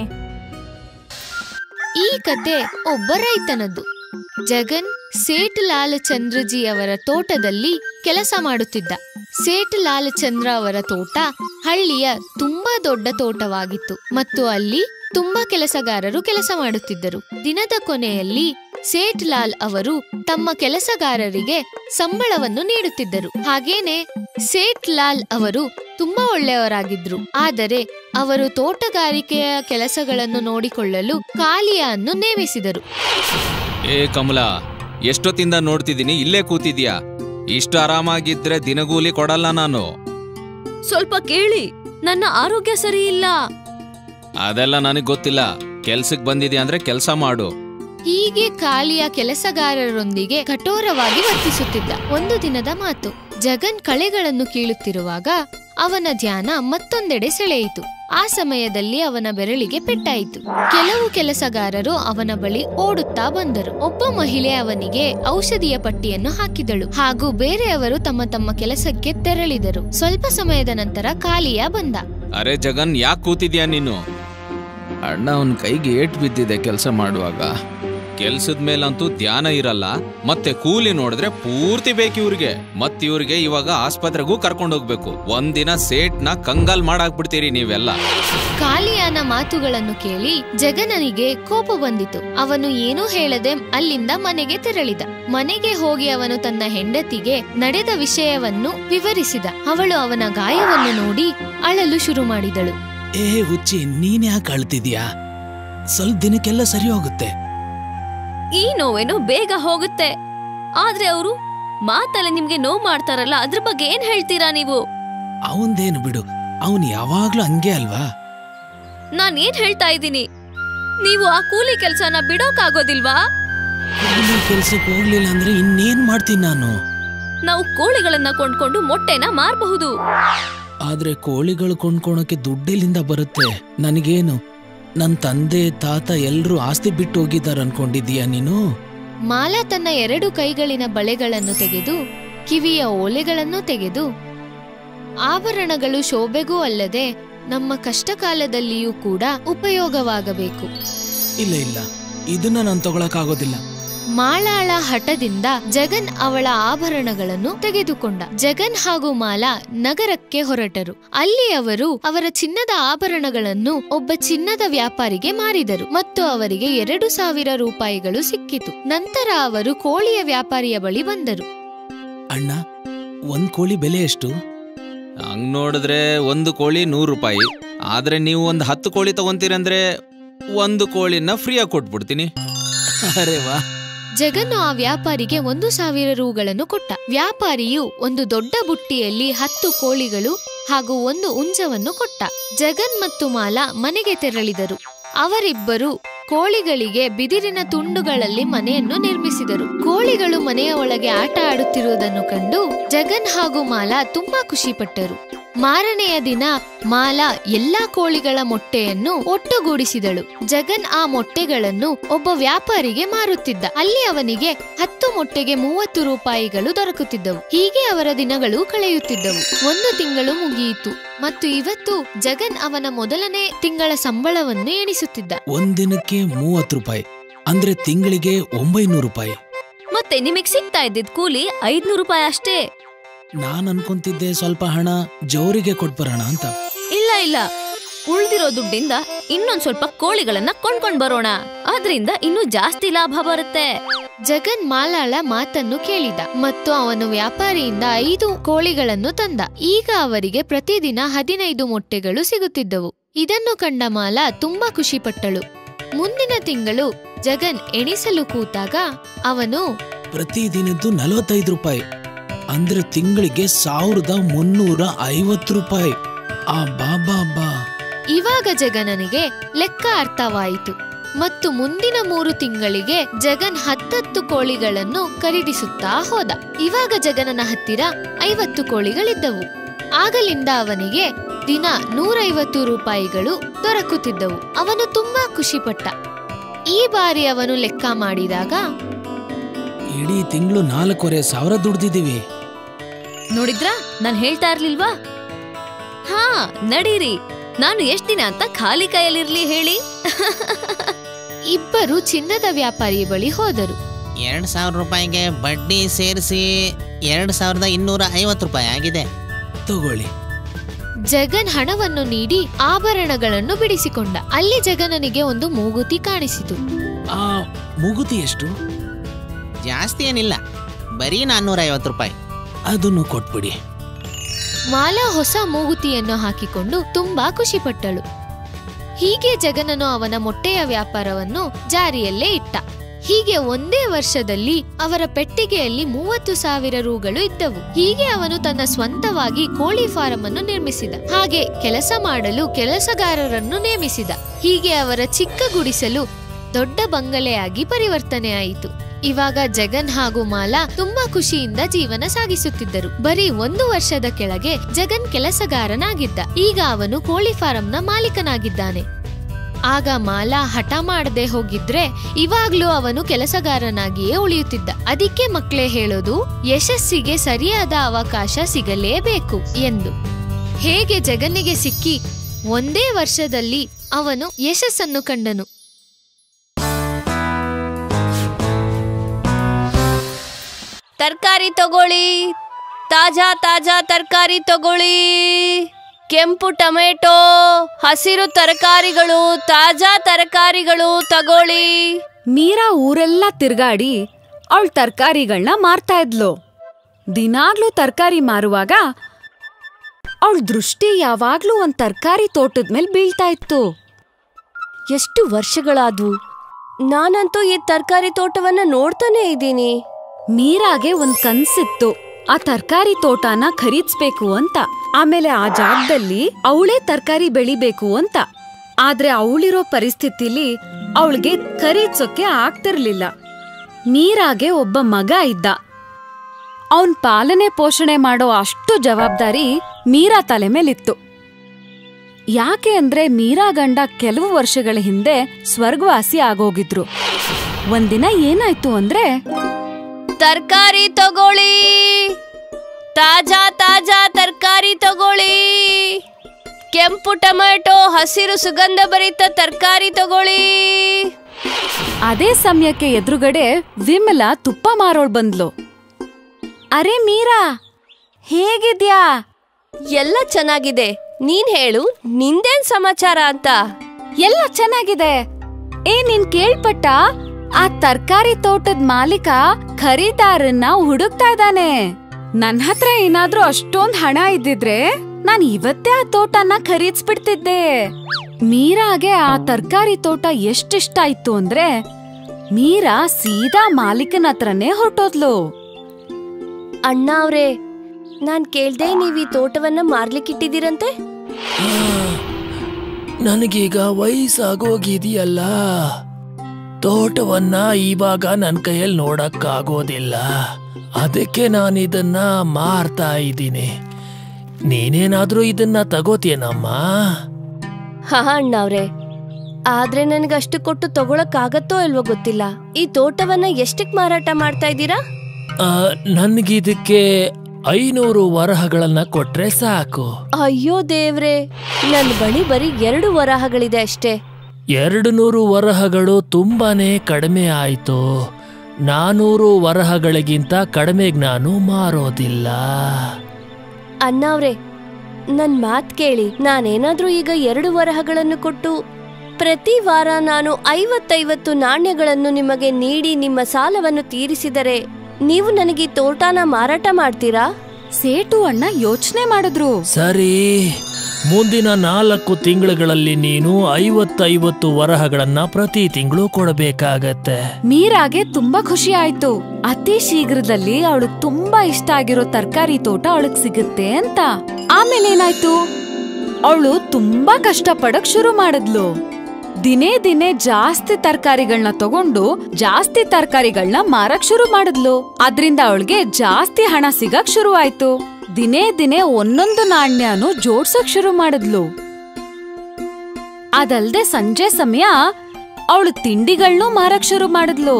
ಈ ಕತೆ ಒಬ್ಬ ರೈತನದ್ದು ಜಗನ್ ಸೇಠ್ ಲಾಲ್ ಚಂದ್ರಜಿ ಅವರ ತೋಟದಲ್ಲಿ ಕೆಲಸ ಮಾಡುತ್ತಿದ್ದ ಸೇಠ್ ಲಾಲ್ ಚಂದ್ರ ಅವರ ತೋಟ ಹಳ್ಳಿಯ ತುಂಬಾ ದೊಡ್ಡ ತೋಟವಾಗಿತ್ತು ಮತ್ತು ಅಲ್ಲಿ ತುಂಬಾ ಕೆಲಸಗಾರರು ಕೆಲಸ ಮಾಡುತ್ತಿದ್ದರು ದಿನದ ಕೊನೆಯಲ್ಲಿ ಸೇಠ್ ಲಾಲ್ ಅವರು ತಮ್ಮ ಕೆಲಸಗಾರರಿಗೆ ಸಂಬಳವನ್ನು ನೀಡುತ್ತಿದ್ದರು ಹಾಗೇನೆ ಸೇಠ್ ಲಾಲ್ ಅವರು ತುಂಬಾ ಒಳ್ಳೆಯವರಾಗಿದ್ರು ಆದರೆ ಅವರು ತೋಟಗಾರಿಕೆಯ ಕೆಲಸಗಳನ್ನು ನೋಡಿಕೊಳ್ಳಲು ಕಾಲಿಯನ್ನು ನೇಮಿಸಿದರು ಏ ಕಮಲ ಎಷ್ಟೊತ್ತಿಂದ ನೋಡ್ತಿದ್ದೀನಿ ಇಲ್ಲೇ ಕೂತಿದ್ಯಾ ಇಷ್ಟು ಆರಾಮಾಗಿದ್ರೆ ದಿನಗೂಲಿ ಕೊಡಲ್ಲ ನಾನು ಸ್ವಲ್ಪ ಕೇಳಿ ನನ್ನ ಆರೋಗ್ಯ ಸರಿ ಇಲ್ಲ ಅದೆಲ್ಲ ನನಗ್ ಗೊತ್ತಿಲ್ಲ ಕೆಲ್ಸಕ್ ಬಂದಿದ್ಯಾ ಅಂದ್ರೆ ಕೆಲ್ಸ ಮಾಡು ಹೀಗೆ ಕಾಲಿಯ ಕೆಲಸಗಾರರೊಂದಿಗೆ ಕಠೋರವಾಗಿ ವರ್ತಿಸುತ್ತಿದ್ದ ಒಂದು ದಿನದ ಮಾತು ಜಗನ್ ಕಳೆಗಳನ್ನು ಕೀಳುತ್ತಿರುವಾಗ ಅವನ ಧ್ಯಾನ ಮತ್ತೊಂದೆಡೆ ಸೆಳೆಯಿತು ಆ ಸಮಯದಲ್ಲಿ ಅವನ ಬೆರಳಿಗೆ ಪೆಟ್ಟಾಯಿತು ಕೆಲವು ಕೆಲಸಗಾರರು ಅವನ ಬಳಿ ಓಡುತ್ತಾ ಬಂದರು ಒಬ್ಬ ಮಹಿಳೆ ಅವನಿಗೆ ಔಷಧಿಯ ಪಟ್ಟಿಯನ್ನು ಹಾಕಿದಳು ಹಾಗೂ ಬೇರೆಯವರು ತಮ್ಮ ತಮ್ಮ ಕೆಲಸಕ್ಕೆ ತೆರಳಿದರು ಸ್ವಲ್ಪ ಸಮಯದ ನಂತರ ಕಾಲಿಯ ಬಂದ ಅರೆ ಜಗನ್ ಯಾಕೆ ಕೂತಿದ್ಯಾ ನೀನು ಅಣ್ಣ ಅವನ್ ಕೈಗೆ ಏಟ್ ಬಿದ್ದಿದೆ ಕೆಲಸ ಮಾಡುವಾಗ ಕೆಲ್ಸದ ಮೇಲಂತೂ ಧ್ಯಾನ ಇರಲ್ಲ ಮತ್ತೆ ಕೂಲಿ ನೋಡಿದ್ರೆ ಪೂರ್ತಿ ಬೇಕು ಇವ್ರಿಗೆ ಮತ್ ಇವ್ರಿಗೆ ಇವಾಗ ಆಸ್ಪತ್ರೆಗೂ ಕರ್ಕೊಂಡು ಹೋಗ್ಬೇಕು ಒಂದಿನ ಸೇಟ್ನ ಕಂಗಾಲ್ ಮಾಡಾಕ್ಬಿಡ್ತೀರಿ ನೀವೆಲ್ಲ ಕಾಲಿಯಾನ ಮಾತುಗಳನ್ನು ಕೇಳಿ ಜಗನನಿಗೆ ಕೋಪ ಬಂದಿತು ಅವನು ಏನೂ ಹೇಳದೆ ಅಲ್ಲಿಂದ ಮನೆಗೆ ತೆರಳಿದ ಮನೆಗೆ ಹೋಗಿ ಅವನು ತನ್ನ ಹೆಂಡತಿಗೆ ನಡೆದ ವಿಷಯವನ್ನು ವಿವರಿಸಿದ ಅವಳು ಅವನ ಗಾಯವನ್ನು ನೋಡಿ ಅಳಲು ಶುರು ಮಾಡಿದಳು ಏ ಹುಚ್ಚಿ ನೀನ್ ಯಾಕೆ ಅಳ್ತಿದ್ಯಾ ಸ್ವಲ್ಪ ದಿನಕ್ಕೆಲ್ಲ ಸರಿ ಹೋಗುತ್ತೆ ಈ ನೋವೇನು ಬೇಗ ಹೋಗುತ್ತೆ ಆದ್ರೆ ಅವರು ಮಾತಲ್ಲಿ ನಿಮ್ಗೆ ನೋವು ಮಾಡ್ತಾರಲ್ಲ ಅದ್ರ ಬಗ್ಗೆ ಏನ್ ಹೇಳ್ತೀರಾ ನೀವು ಅವಂದೇನು ಬಿಡು ಅವನ್ ಯಾವಾಗ್ಲೂ ಹಂಗೆ ಅಲ್ವಾ ನಾನ್ ಏನ್ ಹೇಳ್ತಾ ಇದ್ದೀನಿ ನೀವು ಆ ಕೂಲಿ ಕೆಲ್ಸನ ಬಿಡೋಕಾಗೋದಿಲ್ವಾ ಕೂಲಿ ಕೆಲ್ಸಕ್ಕೆ ಹೋಗ್ಲಿಲ್ಲ ಅಂದ್ರೆ ಇನ್ನೇನ್ ಮಾಡ್ತೀನಿ ನಾನು ನಾವು ಕೋಳಿಗಳನ್ನ ಕೊಂಡ್ಕೊಂಡು ಮೊಟ್ಟೆನ ಮಾರಬಹುದು ಆದ್ರೆ ಕೋಳಿಗಳು ಕೊಂಡ್ಕೊಳಕ್ಕೆ ದುಡ್ಡೆಲ್ಲಿಂದ ಬರುತ್ತೆ ನನಗೇನು ನನ್ ತಂದೆ ತಾತ ಎಲ್ರೂ ಆಸ್ತಿ ಬಿಟ್ಟು ಹೋಗಿದಾರ ಅನ್ಕೊಂಡಿದೀಯ ನೀನು ಮಾಲಾ ತನ್ನ ಎರಡು ಕೈಗಳಿನ ಬಳೆಗಳನ್ನು ತೆಗೆದು ಕಿವಿಯ ಓಲೆಗಳನ್ನು ತೆಗೆದು ಆಭರಣಗಳು ಶೋಭೆಗೂ ಅಲ್ಲದೆ ನಮ್ಮ ಕಷ್ಟಕಾಲದಲ್ಲಿಯೂ ಕೂಡ ಉಪಯೋಗವಾಗಬೇಕು ಇಲ್ಲ ಇಲ್ಲ ಇದನ್ನ ನಾನು ತಗೊಳಕ್ ಮಾಲಾಳ ಹಠದಿಂದ ಜಗನ್ ಅವಳ ಆಭರಣಗಳನ್ನು ತೆಗೆದುಕೊಂಡ ಜಗನ್ ಹಾಗೂ ಮಾಲಾ ನಗರಕ್ಕೆ ಹೊರಟರು ಅಲ್ಲಿ ಅವರು ಅವರ ಚಿನ್ನದ ಆಭರಣಗಳನ್ನು ಒಬ್ಬ ಚಿನ್ನದ ವ್ಯಾಪಾರಿಗೆ ಮಾರಿದರು ಮತ್ತು ಅವರಿಗೆ ಎರಡು ಸಾವಿರ ರೂಪಾಯಿಗಳು ಸಿಕ್ಕಿತು ನಂತರ ಅವರು ಕೋಳಿಯ ವ್ಯಾಪಾರಿಯ ಬಳಿ ಬಂದರು ಅಣ್ಣ ಒಂದ್ ಕೋಳಿ ಬೆಲೆ ಎಷ್ಟು ಹಂಗ್ ನೋಡಿದ್ರೆ ಒಂದು ಕೋಳಿ ನೂರು ರೂಪಾಯಿ ಆದ್ರೆ ನೀವು ಒಂದು ಹತ್ತು ಕೋಳಿ ತಗೊಂತೀರಂದ್ರೆ ಒಂದು ಕೋಳಿನ ಫ್ರೀಯಾಗಿ ಕೊಟ್ಬಿಡ್ತೀನಿ ಅರೆ ವಾ ಜಗನ್ನು ಆ ವ್ಯಾಪಾರಿಗೆ ಒಂದು ಸಾವಿರ ರೂಗಳನ್ನು ಕೊಟ್ಟ ವ್ಯಾಪಾರಿಯು ಒಂದು ದೊಡ್ಡ ಬುಟ್ಟಿಯಲ್ಲಿ ಹತ್ತು ಕೋಳಿಗಳು ಹಾಗೂ ಒಂದು ಉಂಜವನ್ನು ಕೊಟ್ಟ ಜಗನ್ ಮತ್ತು ಮಾಲಾ ಮನೆಗೆ ತೆರಳಿದರು ಅವರಿಬ್ಬರು ಕೋಳಿಗಳಿಗೆ ಬಿದಿರಿನ ತುಂಡುಗಳಲ್ಲಿ ಮನೆಯನ್ನು ನಿರ್ಮಿಸಿದರು ಕೋಳಿಗಳು ಮನೆಯ ಒಳಗೆ ಆಟ ಆಡುತ್ತಿರುವುದನ್ನು ಕಂಡು ಜಗನ್ ಹಾಗೂ ಮಾಲಾ ತುಂಬಾ ಖುಷಿಪಟ್ಟರು ಮಾರನೆಯ ದಿನ ಮಾಲಾ ಎಲ್ಲಾ ಕೋಳಿಗಳ ಮೊಟ್ಟೆಯನ್ನು ಒಟ್ಟುಗೂಡಿಸಿದಳು ಜಗನ್ ಆ ಮೊಟ್ಟೆಗಳನ್ನು ಒಬ್ಬ ವ್ಯಾಪಾರಿಗೆ ಮಾರುತ್ತಿದ್ದ ಅಲ್ಲಿ ಅವನಿಗೆ ಹತ್ತು ಮೊಟ್ಟೆಗೆ ಮೂವತ್ತು ರೂಪಾಯಿಗಳು ದೊರಕುತ್ತಿದ್ದವು ಹೀಗೆ ಅವರ ದಿನಗಳು ಕಳೆಯುತ್ತಿದ್ದವು ಒಂದು ತಿಂಗಳು ಮುಗಿಯಿತು ಮತ್ತು ಇವತ್ತು ಜಗನ್ ಅವನ ಮೊದಲನೇ ತಿಂಗಳ ಸಂಬಳವನ್ನು ಎಣಿಸುತ್ತಿದ್ದ ಒಂದ್ ದಿನಕ್ಕೆ ಮೂವತ್ ರೂಪಾಯಿ ಅಂದ್ರೆ ತಿಂಗಳಿಗೆ ಒಂಬೈನೂರು ರೂಪಾಯಿ ಮತ್ತೆ ನಿಮಗ್ ಸಿಗ್ತಾ ಇದ್ದಿದ್ ಕೂಲಿ ಐದ್ನೂರು ರೂಪಾಯಿ ಅಷ್ಟೇ ನಾನ್ ಅನ್ಕೊಂತಿದ್ದೆ ಸ್ವಲ್ಪ ಹಣ ಜೋರಿಗೆ ಕೊಟ್ಬರೋಣ ಅಂತ ಇಲ್ಲ ಇಲ್ಲ ಉಳ್ದಿರೋ ದುಡ್ಡಿಂದ ಇನ್ನೊಂದ್ ಸ್ವಲ್ಪ ಕೋಳಿಗಳನ್ನ ಕೊಂಡ್ಕೊಂಡ್ ಬರೋಣ ಅದ್ರಿಂದ ಇನ್ನೂ ಜಾಸ್ತಿ ಲಾಭ ಬರುತ್ತೆ ಜಗನ್ ಮಾಲಾಳ ಮಾತನ್ನು ಕೇಳಿದ ಮತ್ತು ಅವನು ವ್ಯಾಪಾರಿಯಿಂದ ಐದು ಕೋಳಿಗಳನ್ನು ತಂದ ಈಗ ಅವರಿಗೆ ಪ್ರತಿದಿನ ಹದಿನೈದು ಮೊಟ್ಟೆಗಳು ಸಿಗುತ್ತಿದ್ದವು ಇದನ್ನು ಕಂಡ ಮಾಲಾ ತುಂಬಾ ಖುಷಿಪಟ್ಟಳು ಮುಂದಿನ ತಿಂಗಳು ಜಗನ್ ಎಣಿಸಲು ಕೂತಾಗ ಅವನು ಪ್ರತಿದಿನದ್ದು ನಲವತ್ತೈದು ರೂಪಾಯಿ ಅಂದ್ರೆ ತಿಂಗಳಿಗೆ ಸಾವಿರದ ಮುನ್ನೂರ ಐವತ್ತು ರೂಪಾಯಿ ಆ ಬಾಬಾ ಬಾ ಇವಾಗ ಜಗನನಿಗೆ ಲೆಕ್ಕ ಅರ್ಥವಾಯಿತು ಮತ್ತು ಮುಂದಿನ ಮೂರು ತಿಂಗಳಿಗೆ ಜಗನ್ ಹತ್ತತ್ತು ಕೋಳಿಗಳನ್ನು ಖರೀದಿಸುತ್ತಾ ಹೋದ ಇವಾಗ ಜಗನನ ಹತ್ತಿರ ಐವತ್ತು ಕೋಳಿಗಳಿದ್ದವು ಆಗಲಿಂದ ಅವನಿಗೆ ದಿನ ನೂರೈವತ್ತು ರೂಪಾಯಿಗಳು ದೊರಕುತ್ತಿದ್ದವು ಅವನು ತುಂಬಾ ಖುಷಿಪಟ್ಟ ಈ ಬಾರಿ ಅವನು ಲೆಕ್ಕ ಮಾಡಿದಾಗ ಇಡೀ ತಿಂಗಳು ನಾಲ್ಕೂವರೆ ಸಾವಿರ ದುಡ್ದಿದ್ದೀವಿ ನೋಡಿದ್ರಾ ನಾನ್ ಹೇಳ್ತಾ ಇರ್ಲಿಲ್ವಾ ಹಾ ನಡೀರಿ ನಾನು ಎಷ್ಟ್ ದಿನ ಅಂತ ಖಾಲಿ ಕೈಯಲ್ಲಿರ್ಲಿ ಹೇಳಿ ಇಬ್ಬರು ಚಿನ್ನದ ವ್ಯಾಪಾರಿ ಬಳಿ ಹೋದರು ಎರಡು ಸಾವಿರ ರೂಪಾಯಿಗೆ ಬಡ್ಡಿ ಸೇರಿಸಿ ಎರಡು ಸಾವಿರದ ಇನ್ನೂರ ಐವತ್ತು ರೂಪಾಯಿ ಆಗಿದೆ ತಗೊಳ್ಳಿ ಜಗನ್ ಹಣವನ್ನು ನೀಡಿ ಆಭರಣಗಳನ್ನು ಬಿಡಿಸಿಕೊಂಡ ಅಲ್ಲಿ ಜಗನನಿಗೆ ಒಂದು ಮೂಗುತಿ ಕಾಣಿಸಿತು ಆ ಮುಗುತಿ ಎಷ್ಟು ಜಾಸ್ತಿ ಏನಿಲ್ಲ ಬರೀ ನಾನ್ನೂರ ಐವತ್ತು ರೂಪಾಯಿ ಅದನ್ನು ಕೊಟ್ಬಿಡಿ ಮಾಲಾ ಹೊಸ ಮೂಗುತಿಯನ್ನು ಹಾಕಿಕೊಂಡು ತುಂಬಾ ಖುಷಿಪಟ್ಟಳು ಹೀಗೆ ಜಗನನು ಅವನ ಮೊಟ್ಟೆಯ ವ್ಯಾಪಾರವನ್ನು ಜಾರಿಯಲ್ಲೇ ಇಟ್ಟ ಹೀಗೆ ಒಂದೇ ವರ್ಷದಲ್ಲಿ ಅವರ ಪೆಟ್ಟಿಗೆಯಲ್ಲಿ ಮೂವತ್ತು ಸಾವಿರ ರೂಗಳು ಇದ್ದವು ಹೀಗೆ ಅವನು ತನ್ನ ಸ್ವಂತವಾಗಿ ಕೋಳಿ ಫಾರಂ ಅನ್ನು ನಿರ್ಮಿಸಿದ ಹಾಗೆ ಕೆಲಸ ಮಾಡಲು ಕೆಲಸಗಾರರನ್ನು ನೇಮಿಸಿದ ಹೀಗೆ ಅವರ ಚಿಕ್ಕ ಗುಡಿಸಲು ದೊಡ್ಡ ಬಂಗಲೆಯಾಗಿ ಪರಿವರ್ತನೆಯಾಯಿತು ಇವಾಗ ಜಗನ್ ಹಾಗೂ ಮಾಲಾ ತುಂಬಾ ಖುಷಿಯಿಂದ ಜೀವನ ಸಾಗಿಸುತ್ತಿದ್ದರು ಬರೀ ಒಂದು ವರ್ಷದ ಕೆಳಗೆ ಜಗನ್ ಕೆಲಸಗಾರನಾಗಿದ್ದ ಈಗ ಅವನು ಕೋಳಿ ಫಾರಂನ ಮಾಲೀಕನಾಗಿದ್ದಾನೆ ಆಗ ಮಾಲಾ ಹಠ ಮಾಡದೆ ಹೋಗಿದ್ರೆ ಇವಾಗ್ಲೂ ಅವನು ಕೆಲಸಗಾರನಾಗಿಯೇ ಉಳಿಯುತ್ತಿದ್ದ ಅದಕ್ಕೆ ಮಕ್ಕಳೇ ಹೇಳೋದು ಯಶಸ್ಸಿಗೆ ಸರಿಯಾದ ಅವಕಾಶ ಸಿಗಲೇಬೇಕು ಎಂದು ಹೇಗೆ ಜಗನ್ನಿಗೆ ಸಿಕ್ಕಿ ಒಂದೇ ವರ್ಷದಲ್ಲಿ ಅವನು ಯಶಸ್ಸನ್ನು ಕಂಡನು ತರಕಾರಿ ತಗೊಳ್ಳಿ ತಾಜಾ ತಾಜಾ ತರಕಾರಿ ತಗೊಳ್ಳಿ ಕೆಂಪು ಟೊಮೆಟೊ ಹಸಿರು ತರಕಾರಿಗಳು ತಾಜಾ ತರಕಾರಿಗಳು ತಗೊಳ್ಳಿ ಮೀರಾ ಊರೆಲ್ಲ ತಿರ್ಗಾಡಿ ಅವಳ ತರ್ಕಾರಿಗಳನ್ನ ಮಾರ್ತಾ ಇದ್ಲು ದಿನಾಗ್ಲೂ ತರಕಾರಿ ಮಾರುವಾಗ ಅವಳ ದೃಷ್ಟಿ ಯಾವಾಗ್ಲೂ ಒಂದ್ ತರಕಾರಿ ತೋಟದ ಮೇಲೆ ಬೀಳ್ತಾ ಇತ್ತು ಎಷ್ಟು ವರ್ಷಗಳಾದ್ವು ನಾನಂತೂ ಈ ತರಕಾರಿ ತೋಟವನ್ನ ನೋಡ್ತಾನೆ ಇದ್ದೀನಿ ಮೀರಾಗೆ ಒಂದ್ ಕನ್ಸಿತ್ತು ಆ ತರಕಾರಿ ತೋಟನ ಖರೀದ್ಸ್ಬೇಕು ಅಂತ ಆಮೇಲೆ ಆ ಜಾಗದಲ್ಲಿ ಅವಳೇ ತರಕಾರಿ ಬೆಳಿಬೇಕು ಅಂತ ಆದ್ರೆ ಅವಳಿರೋ ಪರಿಸ್ಥಿತಿಲಿ ಅವಳಿಗೆ ಖರೀದ್ಸೋಕೆ ಆಗ್ತಿರ್ಲಿಲ್ಲ ಮೀರಾಗೆ ಒಬ್ಬ ಮಗ ಇದ್ದ ಅವನ್ ಪಾಲನೆ ಪೋಷಣೆ ಮಾಡೋ ಅಷ್ಟು ಜವಾಬ್ದಾರಿ ಮೀರಾ ತಲೆ ಮೇಲಿತ್ತು ಯಾಕೆ ಅಂದ್ರೆ ಮೀರಾ ಗಂಡ ಕೆಲವು ವರ್ಷಗಳ ಹಿಂದೆ ಸ್ವರ್ಗವಾಸಿ ಆಗೋಗಿದ್ರು ಒಂದಿನ ಏನಾಯ್ತು ಅಂದ್ರೆ ತರಕಾರಿ ತಗೊಳ್ಳಿ ತಾಜಾ ತಾಜಾ ತರಕಾರಿ ತಗೊಳ್ಳಿ ಕೆಂಪು ಟೊಮೆಟೊ ಹಸಿರು ಸುಗಂಧ ಭರಿತ ತರಕಾರಿ ತಗೊಳ್ಳಿ ಅದೇ ಸಮಯಕ್ಕೆ ಎದುರುಗಡೆ ವಿಮಲಾ ತುಪ್ಪ ಮಾರೋಳ್ ಬಂದ್ಲು ಅರೆ ಮೀರಾ ಹೇಗಿದ್ಯಾ ಎಲ್ಲ ಚೆನ್ನಾಗಿದೆ ನೀನ್ ಹೇಳು ನಿಂದೇನ್ ಸಮಾಚಾರ ಅಂತ ಎಲ್ಲ ಚೆನ್ನಾಗಿದೆ ಏ ನೀನ್ ಕೇಳ್ಪಟ್ಟ ಆ ತರ್ಕಾರಿ ತೋಟದ ಮಾಲೀಕ ಖರೀದಾರನ್ನ ಹುಡುಕ್ತಾ ಇದ್ದಾನೆ ನನ್ ಹತ್ರ ಏನಾದ್ರೂ ಅಷ್ಟೊಂದ್ ಹಣ ಇದ್ದಿದ್ರೆ ನಾನ್ ಇವತ್ತೇ ಆ ತೋಟನ ಖರೀದ್ಸ್ಬಿಡ್ತಿದ್ದೆ ಮೀರಾಗೆ ಆ ತರ್ಕಾರಿ ತೋಟ ಎಷ್ಟಿಷ್ಟ ಆಯ್ತು ಅಂದ್ರೆ ಮೀರಾ ಸೀದಾ ಮಾಲೀಕನ ಹತ್ರನೇ ಹೊರಟೋದ್ಲು ಅಣ್ಣ ಅವ್ರೆ ನಾನ್ ಕೇಳ್ದೆ ನೀವ್ ಈ ತೋಟವನ್ನ ಮಾರ್ಲಿಕ್ಕಿಟ್ಟಿದ್ದೀರಂತೆ ನನಗೀಗ ವಯಸ್ಸಾಗೋಗಿದೆಯಲ್ಲ ತೋಟವನ್ನ ಇವಾಗ ನನ್ನ ಕೈಯಲ್ಲಿ ನೋಡಕ್ಕಾಗೋದಿಲ್ಲ ಅದಕ್ಕೆ ನಾನು ಇದನ್ನ ಮಾರ್ತಾ ಇದ್ದೀನಿ ನೀನೇನಾದ್ರೂ ಇದನ್ನ ತಗೋತೀಯನಮ್ಮ ಹಾ ಅಣ್ಣ ಅವ್ರೆ ಆದ್ರೆ ನನ್ಗಷ್ಟು ಕೊಟ್ಟು ತಗೊಳಕ್ಕಾಗತ್ತೋ ಇಲ್ವೋ ಗೊತ್ತಿಲ್ಲ ಈ ತೋಟವನ್ನ ಎಷ್ಟಕ್ ಮಾರಾಟ ಮಾಡ್ತಾ ಇದ್ದೀರಾ ಆ, ನನ್ಗಿದಕ್ಕೆ ಐನೂರು ವರಹಗಳನ್ನ ಕೊಟ್ರೆ ಸಾಕು ಅಯ್ಯೋ ದೇವ್ರೆ ನನ್ ಬಳಿ ಬರೀ ಎರಡು ವರಾಹಗಳಿದೆ ಅಷ್ಟೇ ಎರಡು ನೂರು ವರಹಗಳು ತುಂಬಾನೇ ಕಡಿಮೆ ಆಯ್ತು ನಾನೂರು ವರಹಗಳಿಗಿಂತ ಕಡಿಮೆಗೆ ನಾನು ಮಾರೋದಿಲ್ಲ ಅಣ್ಣ ಅವ್ರೆ ನನ್ ಮಾತ್ ಕೇಳಿ ನಾನೇನಾದ್ರೂ ಈಗ ಎರಡು ವರಹಗಳನ್ನು ಕೊಟ್ಟು ಪ್ರತಿ ವಾರ ನಾನು ಐವತ್ತೈವತ್ತು ನಾಣ್ಯಗಳನ್ನು ನಿಮಗೆ ನೀಡಿ ನಿಮ್ಮ ಸಾಲವನ್ನು ತೀರಿಸಿದರೆ ನೀವು ನನಗೆ ಈ ತೋಟನ ಮಾರಾಟ ಮಾಡ್ತೀರಾ ಸೇಟು ಅಣ್ಣ ಯೋಚನೆ ಮಾಡಿದ್ರು ಸರಿ ಮುಂದಿನ ನಾಲ್ಕು ತಿಂಗಳುಗಳಲ್ಲಿ ನೀನು ಐವತ್ತೈವತ್ತು ವರಹಗಳನ್ನ ಪ್ರತಿ ತಿಂಗಳು ಕೊಡಬೇಕಾಗತ್ತೆ ಮೀರಾಗೆ ತುಂಬಾ ಖುಷಿ ಆಯ್ತು ಅತಿ ಶೀಘ್ರದಲ್ಲಿ ಅವಳು ತುಂಬಾ ಇಷ್ಟ ಆಗಿರೋ ತರಕಾರಿ ತೋಟ ಅವಳಗ್ ಸಿಗುತ್ತೆ ಅಂತ ಆಮೇಲೆ ಏನಾಯ್ತು ಅವಳು ತುಂಬಾ ಕಷ್ಟಪಡಕ್ ಶುರು ಮಾಡಿದ್ಲು ದಿನೇ ದಿನೇ ಜಾಸ್ತಿ ತರಕಾರಿಗಳನ್ನ ತಗೊಂಡು ಜಾಸ್ತಿ ತರಕಾರಿಗಳನ್ನ ಮಾರಕ್ ಶುರು ಮಾಡಿದ್ಲು ಅದ್ರಿಂದ ಅವಳಿಗೆ ಜಾಸ್ತಿ ಹಣ ಸಿಗಕ್ ಶುರು ಆಯ್ತು ದಿನೇ ದಿನೇ ಒಂದೊಂದು ನಾಣ್ಯನು ಜೋಡ್ಸಕ್ ಶುರು ಮಾಡಿದ್ಲು ಅದಲ್ದೆ ಸಂಜೆ ಸಮಯ ಅವಳು ತಿಂಡಿಗಳನ್ನೂ ಮಾರಕ್ ಶುರು ಮಾಡಿದ್ಲು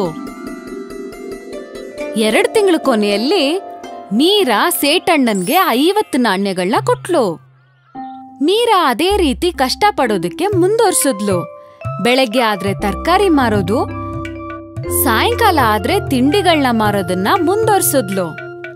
ಎರಡ್ ತಿಂಗಳ ಕೊನೆಯಲ್ಲಿ ಮೀರಾ ಸೇಟಣ್ಣನ್ಗೆ ಐವತ್ತು ನಾಣ್ಯಗಳನ್ನ ಕೊಟ್ಲು ಮೀರಾ ಅದೇ ರೀತಿ ಕಷ್ಟಪಡೋದಕ್ಕೆ ಮುಂದುವರ್ಸಿದ್ಲು ಬೆಳಗ್ಗೆ ಆದ್ರೆ ತರಕಾರಿ ಮಾರೋದು ಸಾಯಂಕಾಲ ಆದ್ರೆ ತಿಂಡಿಗಳನ್ನ ಮಾರೋದನ್ನ ಮುಂದುವರ್ಸಿದ್ಲು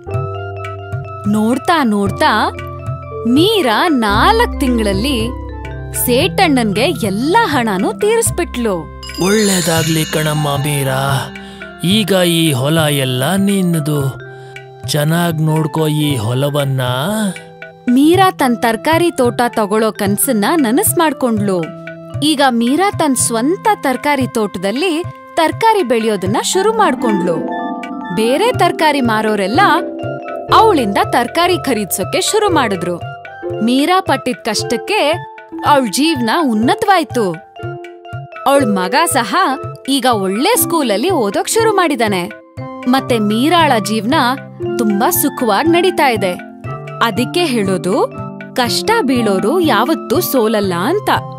ನೋಡ್ತಾ ನೋಡ್ತಾ ಮೀರಾ ನಾಲ್ಕ್ ತಿಂಗಳಲ್ಲಿ ಸೇಟಣ್ಣನ್ಗೆ ಎಲ್ಲಾ ಹಣನೂ ತೀರಿಸ್ಬಿಟ್ಲು ಒಳ್ಳೇದಾಗ್ಲಿ ಕಣಮ್ಮ ಮೀರಾ ಈಗ ಈ ಹೊಲ ಎಲ್ಲ ನಿನ್ನದು ಚೆನ್ನಾಗ್ ನೋಡ್ಕೋ ಈ ಹೊಲವನ್ನ ಮೀರಾ ತನ್ ತರಕಾರಿ ತೋಟ ತಗೊಳ್ಳೋ ಕನ್ಸನ್ನ ನನಸ್ ಮಾಡ್ಕೊಂಡ್ಲು ಈಗ ಮೀರಾ ತನ್ ಸ್ವಂತ ತರಕಾರಿ ತೋಟದಲ್ಲಿ ತರಕಾರಿ ಬೆಳೆಯೋದನ್ನ ಶುರು ಮಾಡ್ಕೊಂಡ್ಲು ಬೇರೆ ತರಕಾರಿ ಮಾರೋರೆಲ್ಲ ಅವಳಿಂದ ತರಕಾರಿ ಖರೀದ್ಸೋಕೆ ಶುರು ಮಾಡಿದ್ರು ಮೀರಾ ಪಟ್ಟಿದ್ ಕಷ್ಟಕ್ಕೆ ಅವಳ ಜೀವನ ಉನ್ನತವಾಯ್ತು ಅವಳ ಮಗ ಸಹ ಈಗ ಒಳ್ಳೆ ಸ್ಕೂಲಲ್ಲಿ ಓದೋಕ್ ಶುರು ಮಾಡಿದಾನೆ ಮತ್ತೆ ಮೀರಾಳ ಜೀವನ ತುಂಬಾ ಸುಖವಾಗಿ ನಡೀತಾ ಇದೆ ಅದಕ್ಕೆ ಹೇಳೋದು ಕಷ್ಟ ಬೀಳೋರು ಯಾವತ್ತೂ ಸೋಲಲ್ಲ ಅಂತ